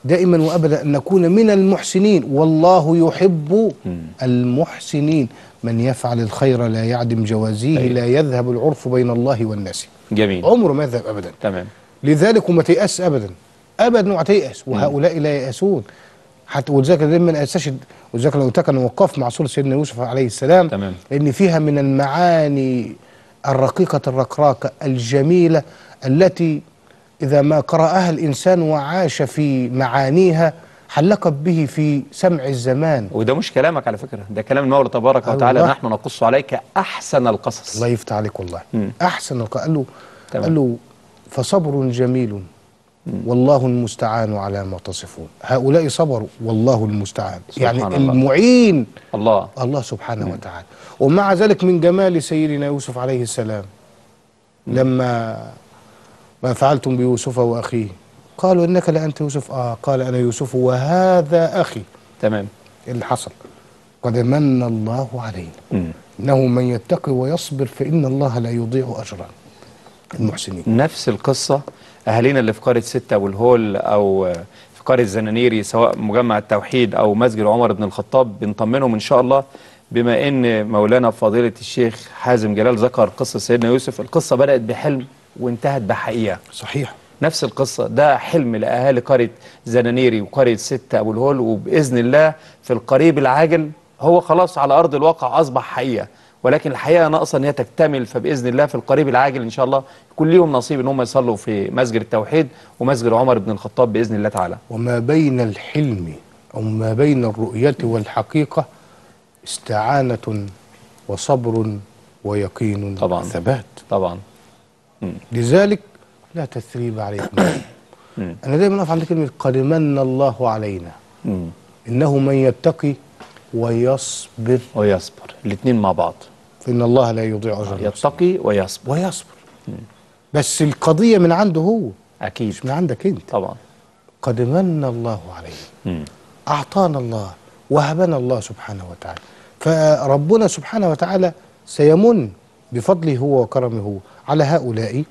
دائما وابدا ان نكون من المحسنين والله يحب المحسنين من يفعل الخير لا يعدم جوازيه أيوة. لا يذهب العرف بين الله والناس جميل عمره ما يذهب ابدا تمام لذلك وما تيأس ابدا ابدا ما تيأس وهؤلاء لا ييأسون حتى ولذلك دايما استشهد ولذلك لو كان وقف مع سوره سيدنا يوسف عليه السلام تمام. لان فيها من المعاني الرقيقه الرقراقه الجميله التي اذا ما قرأها الانسان وعاش في معانيها حلقت به في سمع الزمان وده مش كلامك على فكرة ده كلام المولى تبارك وتعالى الله. نحن نقص عليك أحسن القصص الله يفتح عليك والله مم. احسن الق- قال له تمام. قال له فصبر جميل والله المستعان على ما تصفون هؤلاء صبروا والله المستعان سبحان يعني الله. المعين الله الله سبحانه وتعالى ومع ذلك من جمال سيدنا يوسف عليه السلام لما ما فعلتم بيوسف واخيه قالوا انك لانت يوسف اه قال انا يوسف وهذا اخي تمام إيه اللي حصل قد من الله علينا مم. انه من يتقي ويصبر فان الله لا يضيع اجر المحسنين نفس القصة أهالينا اللي في قرية ستة أبو الهول أو في قرية زنانيري سواء مجمع التوحيد أو مسجد عمر بن الخطاب بنطمنهم إن شاء الله بما إن مولانا فضيلة الشيخ حازم جلال ذكر قصة سيدنا يوسف القصة بدأت بحلم وانتهت بحقيقة صحيح نفس القصة ده حلم لأهالي قرية زنانيري وقرية ستة أبو الهول وبإذن الله في القريب العاجل هو خلاص على أرض الواقع أصبح حقيقة ولكن الحقيقة ناقصة أن هي تكتمل فبإذن الله في القريب العاجل إن شاء الله يكون ليهم نصيب أن هم يصلوا في مسجد التوحيد ومسجد عمر بن الخطاب بإذن الله تعالى وما بين الحلم او ما بين الرؤيه والحقيقه استعانه وصبر ويقين طبعا. ثبات طبعا لذلك لا تثريب عليكم مم. انا دايما اقف عند كلمه قد من الله علينا مم. انه من يتقي ويصبر ويصبر الاثنين مع بعض فان الله لا يضيع اجر المحسنين. يتقي ويصبر ويصبر بس القضيه من عنده هو أكيد مش من عندك انت طبعا قد من الله علينا مم. أعطانا الله وهبنا الله سبحانه وتعالى فربنا سبحانه وتعالى سيمن بفضله هو وكرمه هو على هؤلاء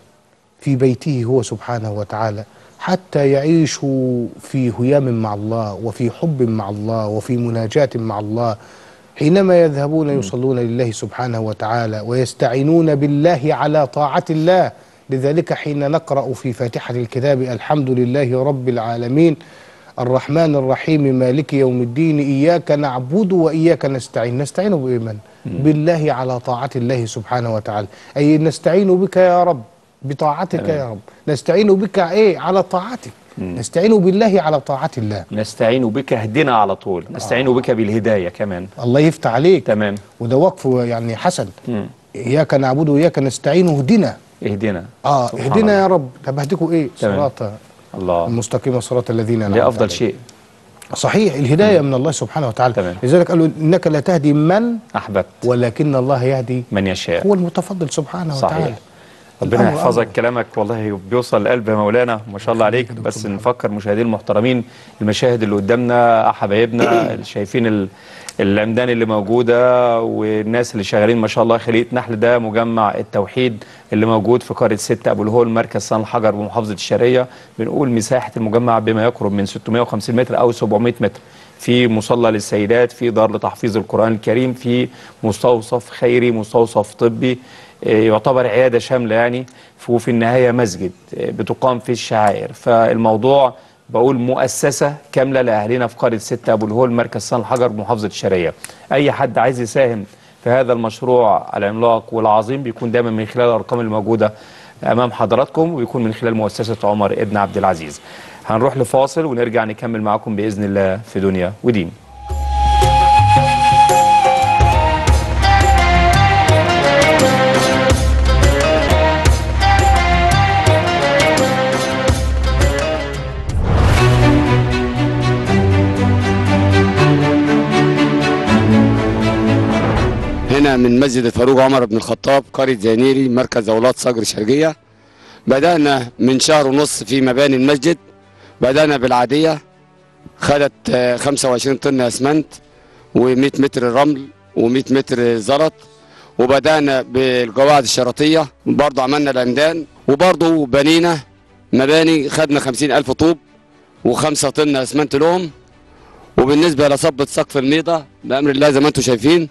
في بيته هو سبحانه وتعالى حتى يعيشوا في هيام مع الله وفي حب مع الله وفي مناجاة مع الله حينما يذهبون يصلون لله سبحانه وتعالى ويستعينون بالله على طاعة الله لذلك حين نقرأ في فاتحة الكتاب الحمد لله رب العالمين الرحمن الرحيم مالك يوم الدين إياك نعبد وإياك نستعين نستعين بمن؟ بالله على طاعة الله سبحانه وتعالى أي نستعين بك يا رب بطاعتك يا رب نستعين بك إيه على طاعتك نستعين بالله على طاعة الله نستعين بك اهدنا على طول نستعين بك بالهداية كمان الله يفتح عليك تمام وده وقف يعني حسن مم. إياك نعبد وإياك نستعين اهدنا اهدنا آه سبحان اهدنا الله. يا رب طب اهدكوا إيه تمام. صراط الله المستقيم صراط الذين أنعمت ده أفضل عليهم. شيء صحيح الهداية من الله سبحانه وتعالى تمام. لذلك قالوا إنك لا تهدي من أحببت ولكن الله يهدي من يشاء هو المتفضل سبحانه صحيح. وتعالى ربنا الأمر يحفظك أمر. كلامك والله بيوصل لقلب يا مولانا ما شاء الله عليك يا دكتور بس محمد. نفكر مشاهدين المحترمين المشاهد اللي قدامنا حبايبنا اللي شايفين ال- العمدان اللي موجوده والناس اللي شغالين ما شاء الله خلية نحل ده مجمع التوحيد اللي موجود في قريه 6 ابو الهول مركز صن الحجر بمحافظه الشرقيه بنقول مساحه المجمع بما يقرب من 650 متر او 700 متر في مصلى للسيدات في دار لتحفيظ القرآن الكريم في مستوصف خيري مستوصف طبي آه، يعتبر عيادة شاملة يعني وفي النهاية مسجد آه، بتقام فيه الشعائر فالموضوع بقول مؤسسة كاملة لأهلنا في قرية 6 أبو الهول مركز صن الحجر بمحافظة الشرقية أي حد عايز يساهم في هذا المشروع العملاق والعظيم بيكون دايما من خلال الأرقام الموجودة امام حضراتكم ويكون من خلال مؤسسه عمر ابن عبد العزيز هنروح لفاصل ونرجع نكمل معاكم باذن الله في دنيا ودين هنا من مسجد الفاروق عمر بن الخطاب قرية زينيري مركز أولاد صقر الشرقية بدأنا من شهر ونص في مباني المسجد بدأنا بالعادية خدت آه، 25 طن أسمنت و100 متر رمل و100 متر زلط وبدأنا بالقواعد الشرطية برضه عملنا العمدان وبرضه بنينا مباني خدنا 50 ألف طوب وخمسة طن اسمنت لهم وبالنسبه لصبة سقف الميضه بامر الله زي ما انتم شايفين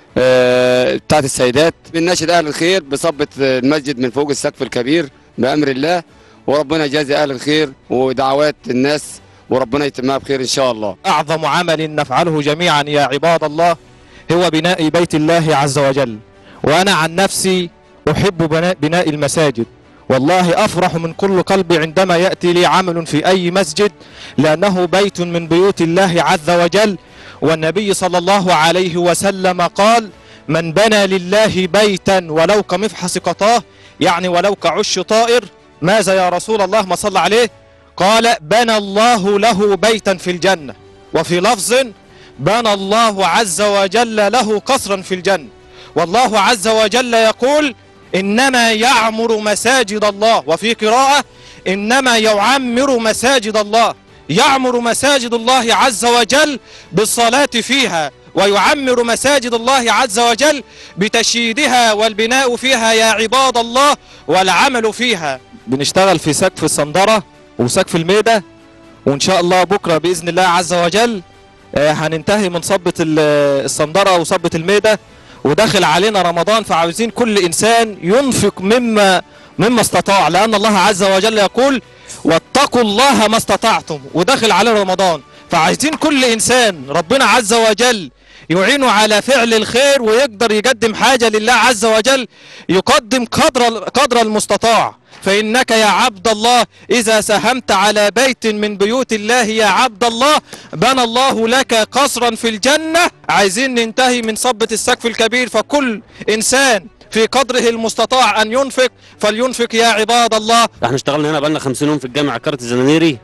آه، بتاعت السيدات بنناشد اهل الخير بصبة المسجد من فوق السقف الكبير بامر الله وربنا يجازي اهل الخير ودعوات الناس وربنا يتمها بخير ان شاء الله أعظم عمل نفعله جميعا يا عباد الله هو بناء بيت الله عز وجل وأنا عن نفسي أحب بناء, بناء المساجد والله أفرح من كل قلبي عندما يأتي لي عمل في أي مسجد لأنه بيت من بيوت الله عز وجل والنبي صلى الله عليه وسلم قال من بنى لله بيتا ولو كمفحص قطاه يعني ولو كعش طائر ماذا يا رسول الله ما صلى عليه قال بنى الله له بيتا في الجنة وفي لفظ بنى الله عز وجل له قصرا في الجنة والله عز وجل يقول إنما يعمر مساجد الله وفي قراءة إنما يعمر مساجد الله يعمر مساجد الله عز وجل بالصلاة فيها ويعمر مساجد الله عز وجل بتشييدها والبناء فيها يا عباد الله والعمل فيها بنشتغل في سقف الصندرة وسقف الميدة وإن شاء الله بكرة بإذن الله عز وجل آه، هننتهي من صبة ال- الصندرة وصبة الميدة وداخل علينا رمضان فعاوزين كل إنسان ينفق مما مما استطاع لأن الله عز وجل يقول واتقوا الله ما استطعتم وداخل على رمضان فعايزين كل إنسان ربنا عز وجل يعينه على فعل الخير ويقدر يقدم حاجة لله عز وجل يقدم قدر قدر المستطاع فإنك يا عبد الله إذا ساهمت على بيت من بيوت الله يا عبد الله بنى الله لك قصرا في الجنة عايزين ننتهي من صبة السقف الكبير فكل إنسان في قدره المستطاع أن ينفق فلينفق يا عباد الله احنا اشتغلنا هنا بقالنا 50 يوم في الجامع كارت الزنانيري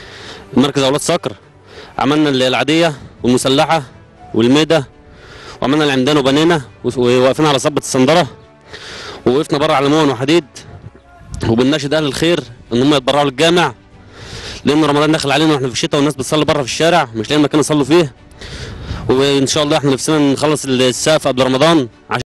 مركز اولاد صقر عملنا ال- العاديه والمسلحه والميده وعملنا العمدان وبنينا ووقفنا على صبة الصندره ووقفنا بره على مون وحديد وبنناشد اهل الخير ان هم يتبرعوا للجامع لان رمضان داخل علينا واحنا في الشتاء والناس بتصلي بره في الشارع مش لاقيين مكان يصلوا فيه وان شاء الله احنا نفسنا نخلص السقف قبل رمضان عشان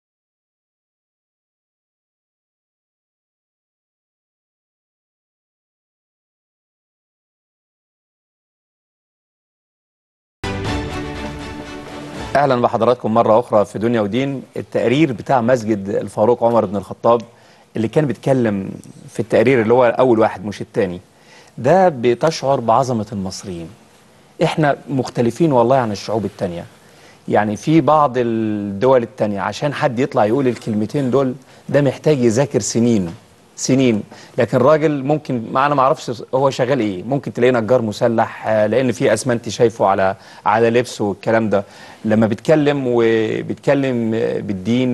اهلا بحضراتكم مره اخرى في دنيا ودين التقرير بتاع مسجد الفاروق عمر بن الخطاب اللي كان بيتكلم في التقرير اللي هو اول واحد مش التاني ده بتشعر بعظمه المصريين احنا مختلفين والله عن الشعوب التانية يعني في بعض الدول التانية عشان حد يطلع يقول الكلمتين دول ده محتاج يذاكر سنين سنين لكن راجل ممكن ما انا ما اعرفش هو شغال ايه ممكن تلاقيه نجار مسلح آه، لان في اسمنت شايفه على على لبسه والكلام ده لما بيتكلم وبيتكلم آه، بالدين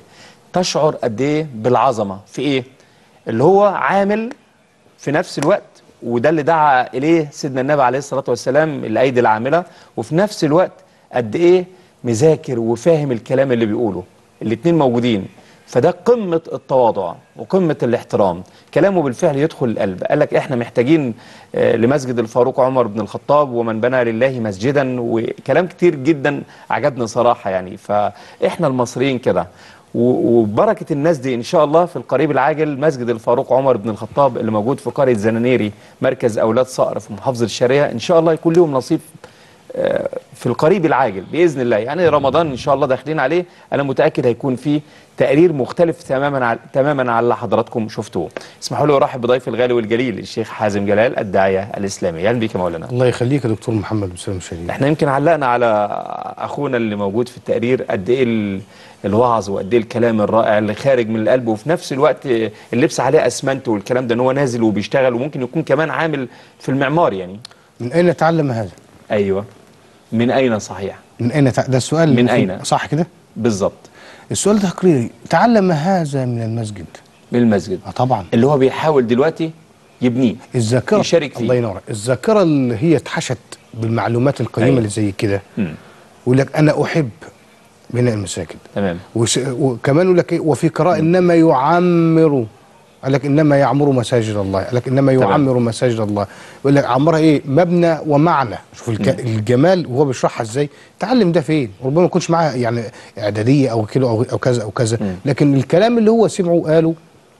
وتشعر قد ايه بالعظمه في ايه اللي هو عامل في نفس الوقت وده اللي دعا اليه سيدنا النبي عليه الصلاه والسلام الايدي العامله وفي نفس الوقت قد ايه مذاكر وفاهم الكلام اللي بيقوله الاتنين موجودين فده قمة التواضع وقمة الاحترام كلامه بالفعل يدخل القلب قال لك احنا محتاجين آه، لمسجد الفاروق عمر بن الخطاب ومن بنى لله مسجدا وكلام كتير جدا عجبني صراحة يعني فاحنا المصريين كده و- وبركة الناس دي إن شاء الله في القريب العاجل مسجد الفاروق عمر بن الخطاب اللي موجود في قرية زنانيري مركز أولاد صقر في محافظة الشرقية إن شاء الله يكون لهم نصيب آه، في القريب العاجل باذن الله يعني رمضان ان شاء الله داخلين عليه انا متاكد هيكون فيه تقرير مختلف تماما على تماما على اللي حضراتكم شفتوه اسمحوا لي ارحب بضيف الغالي والجليل الشيخ حازم جلال الداعيه الاسلامي اهلا بك يا مولانا الله يخليك يا دكتور محمد مسلم شديد احنا يمكن علقنا على اخونا اللي موجود في التقرير قد ايه ال- الوعظ وقد ايه الكلام الرائع اللي خارج من القلب وفي نفس الوقت اللبس عليه اسمنت والكلام ده ان هو نازل وبيشتغل وممكن يكون كمان عامل في المعمار يعني من اين تعلم هذا ايوه من اين صحيح من اين تع... ده السؤال من المفروض- أين؟ صح كده بالظبط السؤال ده تقريري تعلم هذا من المسجد من المسجد اه طبعا اللي هو بيحاول دلوقتي يبنيه الذاكره يشارك فيه الله ينور الذاكره اللي هي اتحشت بالمعلومات القيمه أيوة. اللي زي كده مم. يقول لك انا احب بناء المساجد تمام وس... وكمان يقول لك إيه؟ وفي قراءه انما يعمر قال لك انما يعمر مساجد الله قال لك انما تمام. يعمر مساجد الله يقول لك عمرها ايه مبنى ومعنى شوف الك... الجمال وهو بيشرحها ازاي تعلم ده فين ربما ما يكونش معاه يعني اعداديه او كده او او كذا او كذا لكن الكلام اللي هو سمعه قاله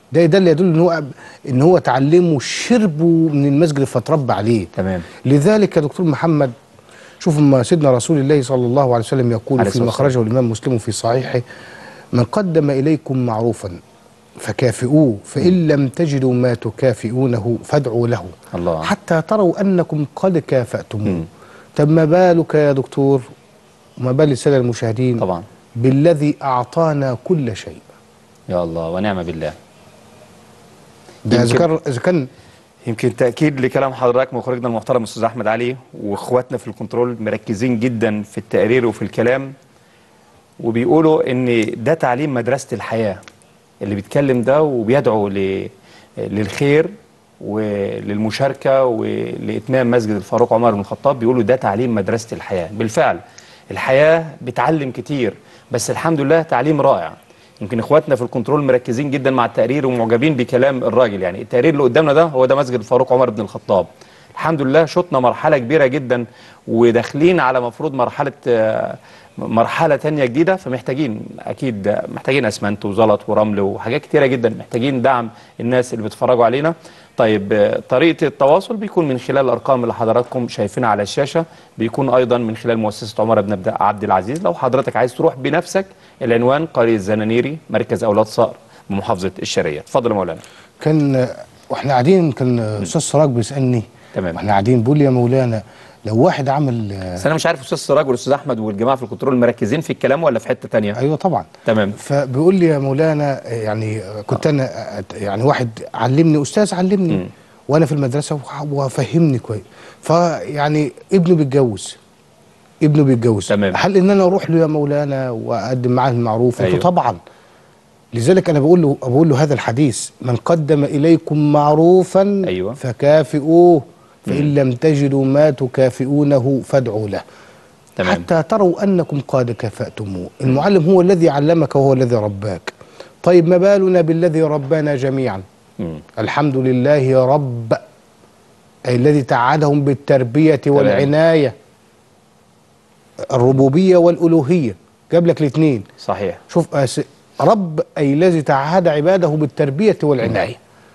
ده ده اللي يدل ان هو ان هو تعلمه وشربه من المسجد فتربى عليه تمام لذلك يا دكتور محمد شوف ما سيدنا رسول الله صلى الله عليه وسلم يقول عليه في الصلاة مخرجه الامام مسلم في صحيحه من قدم اليكم معروفا فكافئوه فان لم تجدوا ما تكافئونه فادعوا له الله حتى تروا انكم قد كافاتموه طب ما بالك يا دكتور وما بال الساده المشاهدين طبعا بالذي اعطانا كل شيء يا الله ونعم بالله ده يمكن- اذا كان اذا كان يمكن تأكيد لكلام حضرتك مخرجنا المحترم أستاذ أحمد علي وإخواتنا في الكنترول مركزين جدا في التقرير وفي الكلام وبيقولوا إن ده تعليم مدرسة الحياة اللي بيتكلم ده وبيدعو ل- للخير وللمشاركة ولإتمام مسجد الفاروق عمر بن الخطاب بيقولوا ده تعليم مدرسة الحياة بالفعل الحياة بتعلم كتير بس الحمد لله تعليم رائع يمكن اخواتنا في الكنترول مركزين جدا مع التقرير ومعجبين بكلام الراجل يعني التقرير اللي قدامنا ده هو ده مسجد الفاروق عمر بن الخطاب الحمد لله شطنا مرحلة كبيرة جدا وداخلين على مفروض مرحلة آه، مرحلة تانية جديدة فمحتاجين أكيد آه، محتاجين أسمنت وزلط ورمل وحاجات كتيرة جدا محتاجين دعم الناس اللي بيتفرجوا علينا طيب آه، طريقة التواصل بيكون من خلال الأرقام اللي حضراتكم شايفينها على الشاشة بيكون أيضا من خلال مؤسسة عمر بن عبد- عبد العزيز لو حضرتك عايز تروح بنفسك العنوان قرية الزنانيري مركز أولاد صقر بمحافظة الشرقية اتفضل يا مولانا كان واحنا قاعدين كان استاذ سراج بيسالني تمام واحنا قاعدين بيقول لي يا مولانا لو واحد عمل بس أنا مش عارف أستاذ سراج والأستاذ أحمد والجماعة في الكنترول مركزين في الكلام ولا في حتة تانية ايوه طبعا تمام فبيقول لي يا مولانا يعني كنت انا يعني واحد علمني استاذ علمني وانا في المدرسه وح- وفهمني كويس فيعني ابنه بيتجوز ابنه بيتجوز تمام. هل ان انا اروح له يا مولانا واقدم معاه المعروف أيوه. أيوه. طبعا لذلك انا بقول له بقول له هذا الحديث من قدم اليكم معروفا أيوه. فكافئوه فان لم تجدوا ما تكافئونه فادعوا له تمام. حتى تروا انكم قد كفأتموه المعلم هو الذي علمك وهو الذي رباك طيب ما بالنا بالذي ربانا جميعا مم. الحمد لله رب أي الذي تعهدهم بالتربية والعناية الربوبية والألوهية جاب لك الاثنين صحيح شوف أس... رب أي الذي تعهد عباده بالتربية والعناية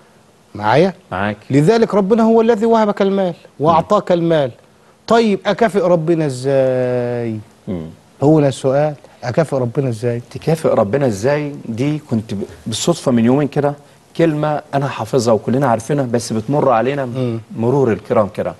معايا معاك لذلك ربنا هو الذي وهبك المال وأعطاك المال طيب أكافئ ربنا إزاي مم. هو ده السؤال أكافئ ربنا إزاي تكافئ ربنا ازاي دي كنت ب- بالصدفه من يومين كده كلمه انا حافظها وكلنا عارفينها بس بتمر علينا مرور الكرام كده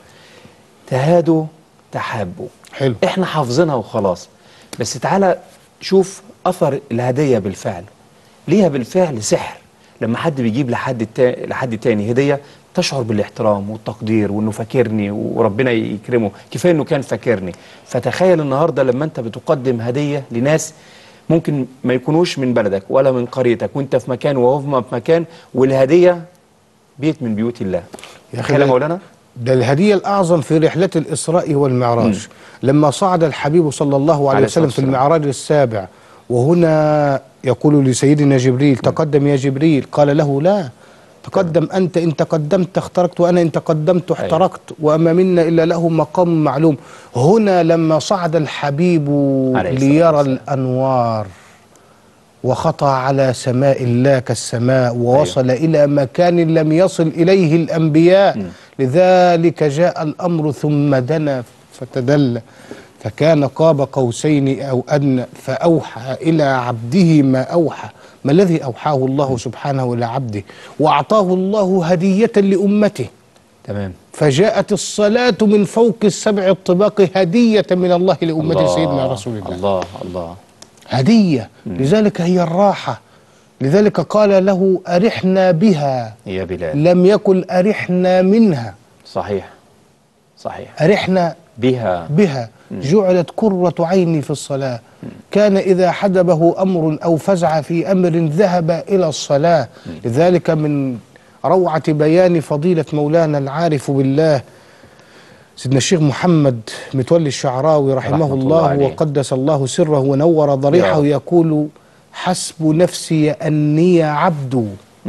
تهادوا تحابوا حلو احنا حافظينها وخلاص بس تعالى شوف اثر الهديه بالفعل ليها بالفعل سحر لما حد بيجيب لحد تا... لحد تاني هديه تشعر بالاحترام والتقدير وانه فاكرني وربنا يكرمه كفايه انه كان فاكرني فتخيل النهارده لما انت بتقدم هديه لناس ممكن ما يكونوش من بلدك ولا من قريتك وانت في مكان وهم في مكان والهديه بيت من بيوت الله يا أخي تخيل يا ده- مولانا ده الهدية الأعظم في رحلة الإسراء والمعراج لما صعد الحبيب صلى الله عليه عليه وسلم الصلاة في المعراج السابع وهنا يقول لسيدنا جبريل تقدم يا جبريل قال له لا تقدم أنت إن تقدمت اخترقت وأنا إن تقدمت احترقت وأما منا إلا له مقام معلوم هنا لما صعد الحبيب عليه الصلاة ليرى الأنوار وخطى على سماء الله كالسماء ووصل أيوه. إلى مكان لم يصل إليه الأنبياء م. لذلك جاء الأمر ثم دنا فتدلى فكان قاب قوسين أو أدنى فأوحى إلى عبده ما أوحى ما الذي أوحاه الله سبحانه إلى عبده وأعطاه الله هدية لأمته تمام فجاءت الصلاة من فوق السبع الطباق هدية من الله لأمة الله سيدنا رسول الله الله الله هدية لذلك هي الراحة لذلك قال له أرحنا بها يا بلال لم يقل أرحنا منها صحيح صحيح أرحنا بها بها جعلت قرة عيني في الصلاة كان إذا حدبه أمر أو فزع في أمر ذهب إلى الصلاة لذلك من روعة بيان فضيلة مولانا العارف بالله سيدنا الشيخ محمد متولي الشعراوي رحمه, رحمة رحمه الله الله عليه. وقدس الله سره ونور ضريحه يا. يقول حسب نفسي أني عبد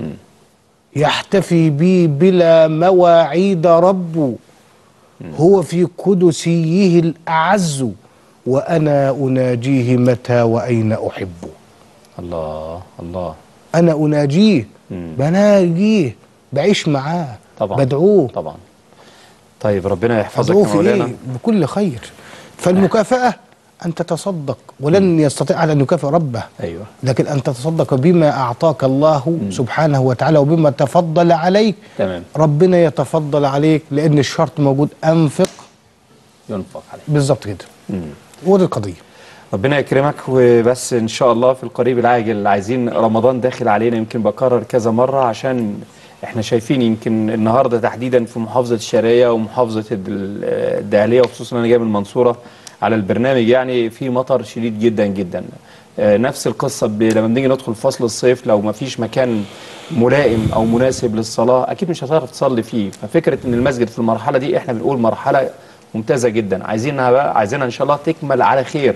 يحتفي بي بلا مواعيد رب هو في قدسيه الأعز وأنا أناجيه متى وأين أحب الله الله أنا أناجيه بناجيه بعيش معاه طبعا بدعوه طبعا طيب ربنا يحفظك أدعوه يا في مولانا إيه؟ بكل خير فالمكافأة أن تتصدق ولن يستطيع أحد أن يكافئ ربه ايوه لكن أن تتصدق بما أعطاك الله سبحانه وتعالى وبما تفضل عليك تمام ربنا يتفضل عليك لأن الشرط موجود أنفق ينفق عليه بالظبط كده مم. ودي القضية ربنا يكرمك وبس ان شاء الله في القريب العاجل عايزين رمضان داخل علينا يمكن بكرر كذا مره عشان احنا شايفين يمكن النهارده تحديدا في محافظه الشرقيه ومحافظه الد- الدهليه وخصوصا انا جاي من المنصوره على البرنامج يعني في مطر شديد جدا جدا آه، نفس القصه ب- لما بنيجي ندخل فصل الصيف لو ما فيش مكان ملائم او مناسب للصلاه اكيد مش هتعرف تصلي فيه ففكره ان المسجد في المرحله دي احنا بنقول مرحله ممتازه جدا عايزينها بقى عايزينها ان شاء الله تكمل على خير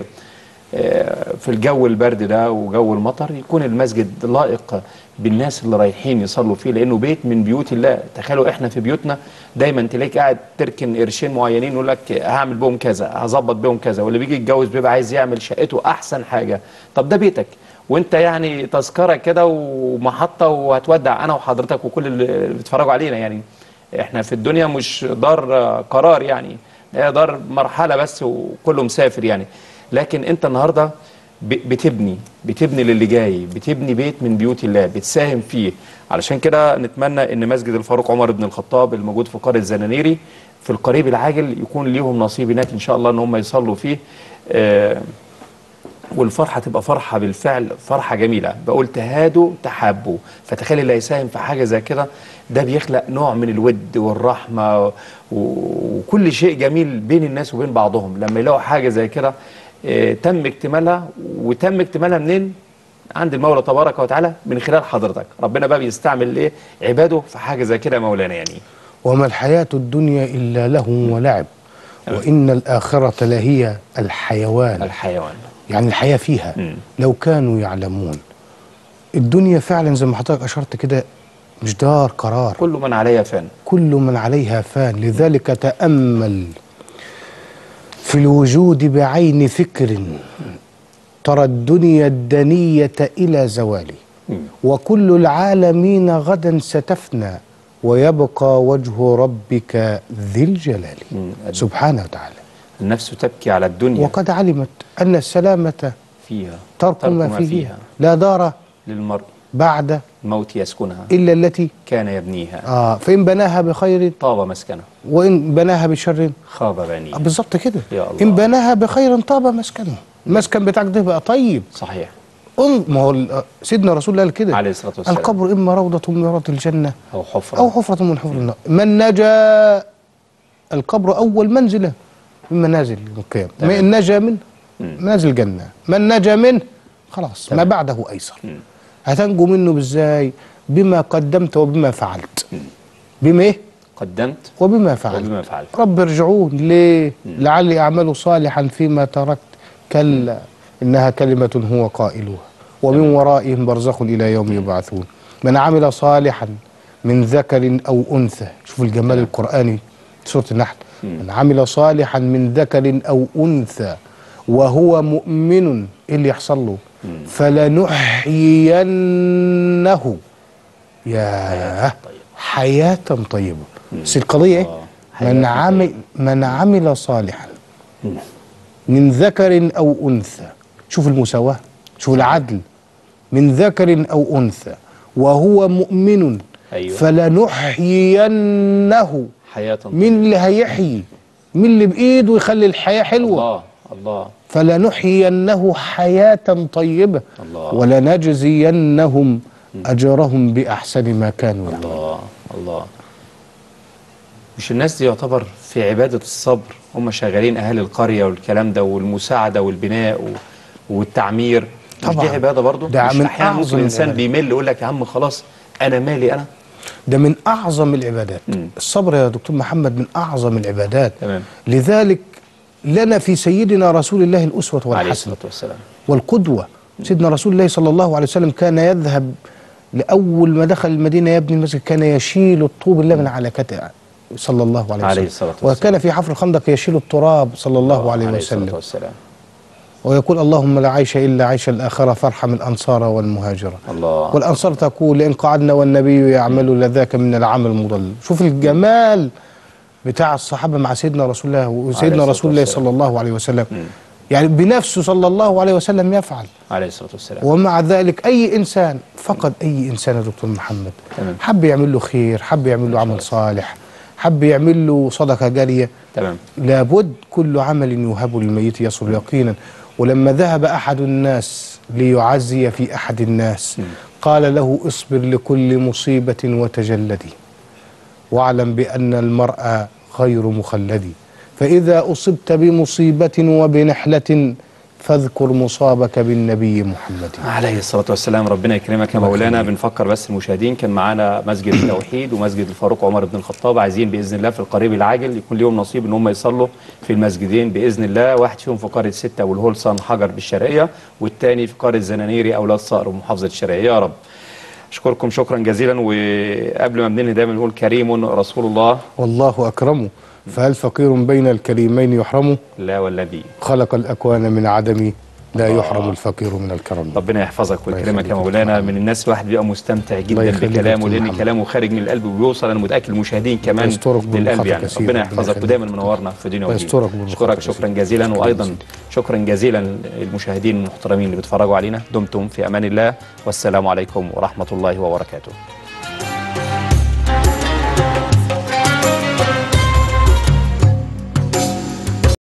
آه، في الجو البرد ده وجو المطر يكون المسجد لائق بالناس اللي رايحين يصلوا فيه لانه بيت من بيوت الله تخيلوا احنا في بيوتنا دايما تلاقيك قاعد تركن قرشين معينين يقول لك هعمل بهم كذا هظبط بهم كذا واللي بيجي يتجوز بيبقى عايز يعمل شقته احسن حاجه طب ده بيتك وانت يعني تذكره كده ومحطه وهتودع انا وحضرتك وكل اللي بيتفرجوا علينا يعني احنا في الدنيا مش دار آه، قرار يعني هي دار مرحله بس وكله مسافر يعني لكن انت النهارده ب- بتبني بتبني للي جاي بتبني بيت من بيوت الله بتساهم فيه علشان كده نتمنى ان مسجد الفاروق عمر بن الخطاب الموجود في قريه زنانيري في القريب العاجل يكون ليهم نصيب هناك ان شاء الله ان هم يصلوا فيه آه والفرحه تبقى فرحه بالفعل فرحه جميله بقول تهادوا تحابوا فتخيل اللي هيساهم في حاجه زي كده ده بيخلق نوع من الود والرحمه و- وكل شيء جميل بين الناس وبين بعضهم لما يلاقوا حاجه زي كده آه، تم اكتمالها وتم اكتمالها منين عند المولى تبارك وتعالى من خلال حضرتك ربنا بقى بيستعمل ايه عباده في حاجه زي كده يا مولانا يعني وما الحياة الدنيا إلا له ولعب وإن الآخرة لهي الحيوان الحيوان يعني الحياة فيها لو كانوا يعلمون الدنيا فعلا زي ما حضرتك أشرت كده مش دار قرار كل من عليها فان كل من عليها فان لذلك تأمل في الوجود بعين فكر ترى الدنيا الدنية إلى زوال وكل العالمين غدا ستفنى ويبقى وجه ربك ذي الجلال سبحانه وتعالى النفس تبكي على الدنيا وقد علمت أن السلامة فيها ترك ما فيها لا دار للمرء بعد الموت يسكنها إلا التي كان يبنيها آه فإن بناها بخير طاب مسكنه وإن بناها بشر خاب بنيه آه بالظبط كده يا الله إن بناها بخير طاب مسكنه المسكن بتاعك ده بقى طيب صحيح أن- ما هو ال- سيدنا رسول الله قال كده عليه الصلاه والسلام القبر إما روضة من رياض الجنة او حفره أو حفرة من حفر النار من نجا القبر أول منزلة من منازل القيام من نجا منه منازل الجنة من نجا منه خلاص ما بعده أيسر هتنجو منه بإزاي بما قدمت وبما فعلت بما إيه قدمت وبما فعلت وبما فعلت رب ارجعون ليه لعلي أعمل صالحا فيما تركت كلا إنها كلمة هو قائلها ومن ورائهم برزخ إلى يوم يبعثون من عمل صالحا من ذكر أو أنثى شوف الجمال القرآني سورة النحل من عمل صالحا من ذكر أو أنثى وهو مؤمن إيه اللي يحصل له فلنحيينه يا حياة طيبة بس القضية إيه؟ من عمل من عمل صالحا من ذكر أو أنثى شوف المساواة شوف العدل من ذكر أو أنثى وهو مؤمن أيوة. فلنحيينه حياه مين اللي هيحيي مين اللي بإيده يخلي الحياة حلوة الله الله فلنحيينه حياة طيبة الله. ولنجزينهم أجرهم بأحسن ما كانوا يعملون الله الله مش الناس دي يعتبر في عبادة الصبر هم شغالين أهالي القرية والكلام ده والمساعدة والبناء و... والتعمير مش دي طبعاً. عبادة برضه ده مش من أحيانا ممكن أعظم الإنسان العبادات. بيمل يقول لك يا عم خلاص أنا مالي أنا ده من أعظم العبادات الصبر يا دكتور محمد من أعظم العبادات تمام لذلك لنا في سيدنا رسول الله الأسوة عليه والحسنة الصلاة والسلام والقدوة سيدنا رسول الله صلى الله عليه وسلم كان يذهب لأول ما دخل المدينة يبني المسجد كان يشيل الطوب اللبن على كتفه صلى الله عليه وسلم عليه الصلاة والسلام. وكان في حفر الخندق يشيل التراب صلى الله عليه عليه الصلاة وسلم والسلام ويقول اللهم لا عيش إلا عيش الآخرة فارحم الأنصار والمهاجرة الله والأنصار تقول إن قعدنا والنبي يعمل لذاك من العمل مضل شوف الجمال بتاع الصحابة مع سيدنا رسول الله وسيدنا عليه رسول الله الصلاة صلى الله عليه وسلم يعني بنفسه صلى الله عليه وسلم يفعل عليه الصلاة والسلام ومع ذلك أي إنسان فقد أي إنسان يا دكتور محمد تمام. حب يعمل له خير حب يعمل له عمل صالح حب يعمل له صدقة جارية تمام لابد كل عمل يوهب للميت يصل يقينا ولما ذهب أحد الناس ليعزي في أحد الناس قال له اصبر لكل مصيبة وتجلدي واعلم بأن المرء غير مخلد فإذا أصبت بمصيبة وبنحلة فاذكر مصابك بالنبي محمد عليه الصلاة والسلام ربنا يكرمك يا مولانا بنفكر بس المشاهدين كان معانا مسجد التوحيد ومسجد الفاروق عمر بن الخطاب عايزين بإذن الله في القريب العاجل يكون ليهم نصيب ان هم يصلوا في المسجدين بإذن الله واحد فيهم في قرية ستة والهولسان حجر بالشرقية والتاني في قرية زنانيري أولاد صقر ومحافظة الشرقية يا رب أشكركم شكرا جزيلا وقبل ما بننهي دايما نقول كريم رسول الله والله أكرمه فهل فقير بين الكريمين يحرم لا والذي خلق الأكوان من عدم لا يحرم الفقير من الكرم ربنا يحفظك ويكرمك يا مولانا من الناس الواحد بيبقى مستمتع جدا يخليك يا بكلامه دكتور لان محمد. كلامه خارج من القلب وبيوصل انا متاكد المشاهدين كمان ويسترك للقلب بالمخاطر يعني كثير. ربنا ربنا يحفظك يخليك. ودايما منورنا في دنيا ودين ويسترك بالمخاطر اشكرك شكرا جزيلا وايضا شكرا جزيلا للمشاهدين المحترمين اللي بيتفرجوا علينا دمتم في امان الله والسلام عليكم ورحمه الله وبركاته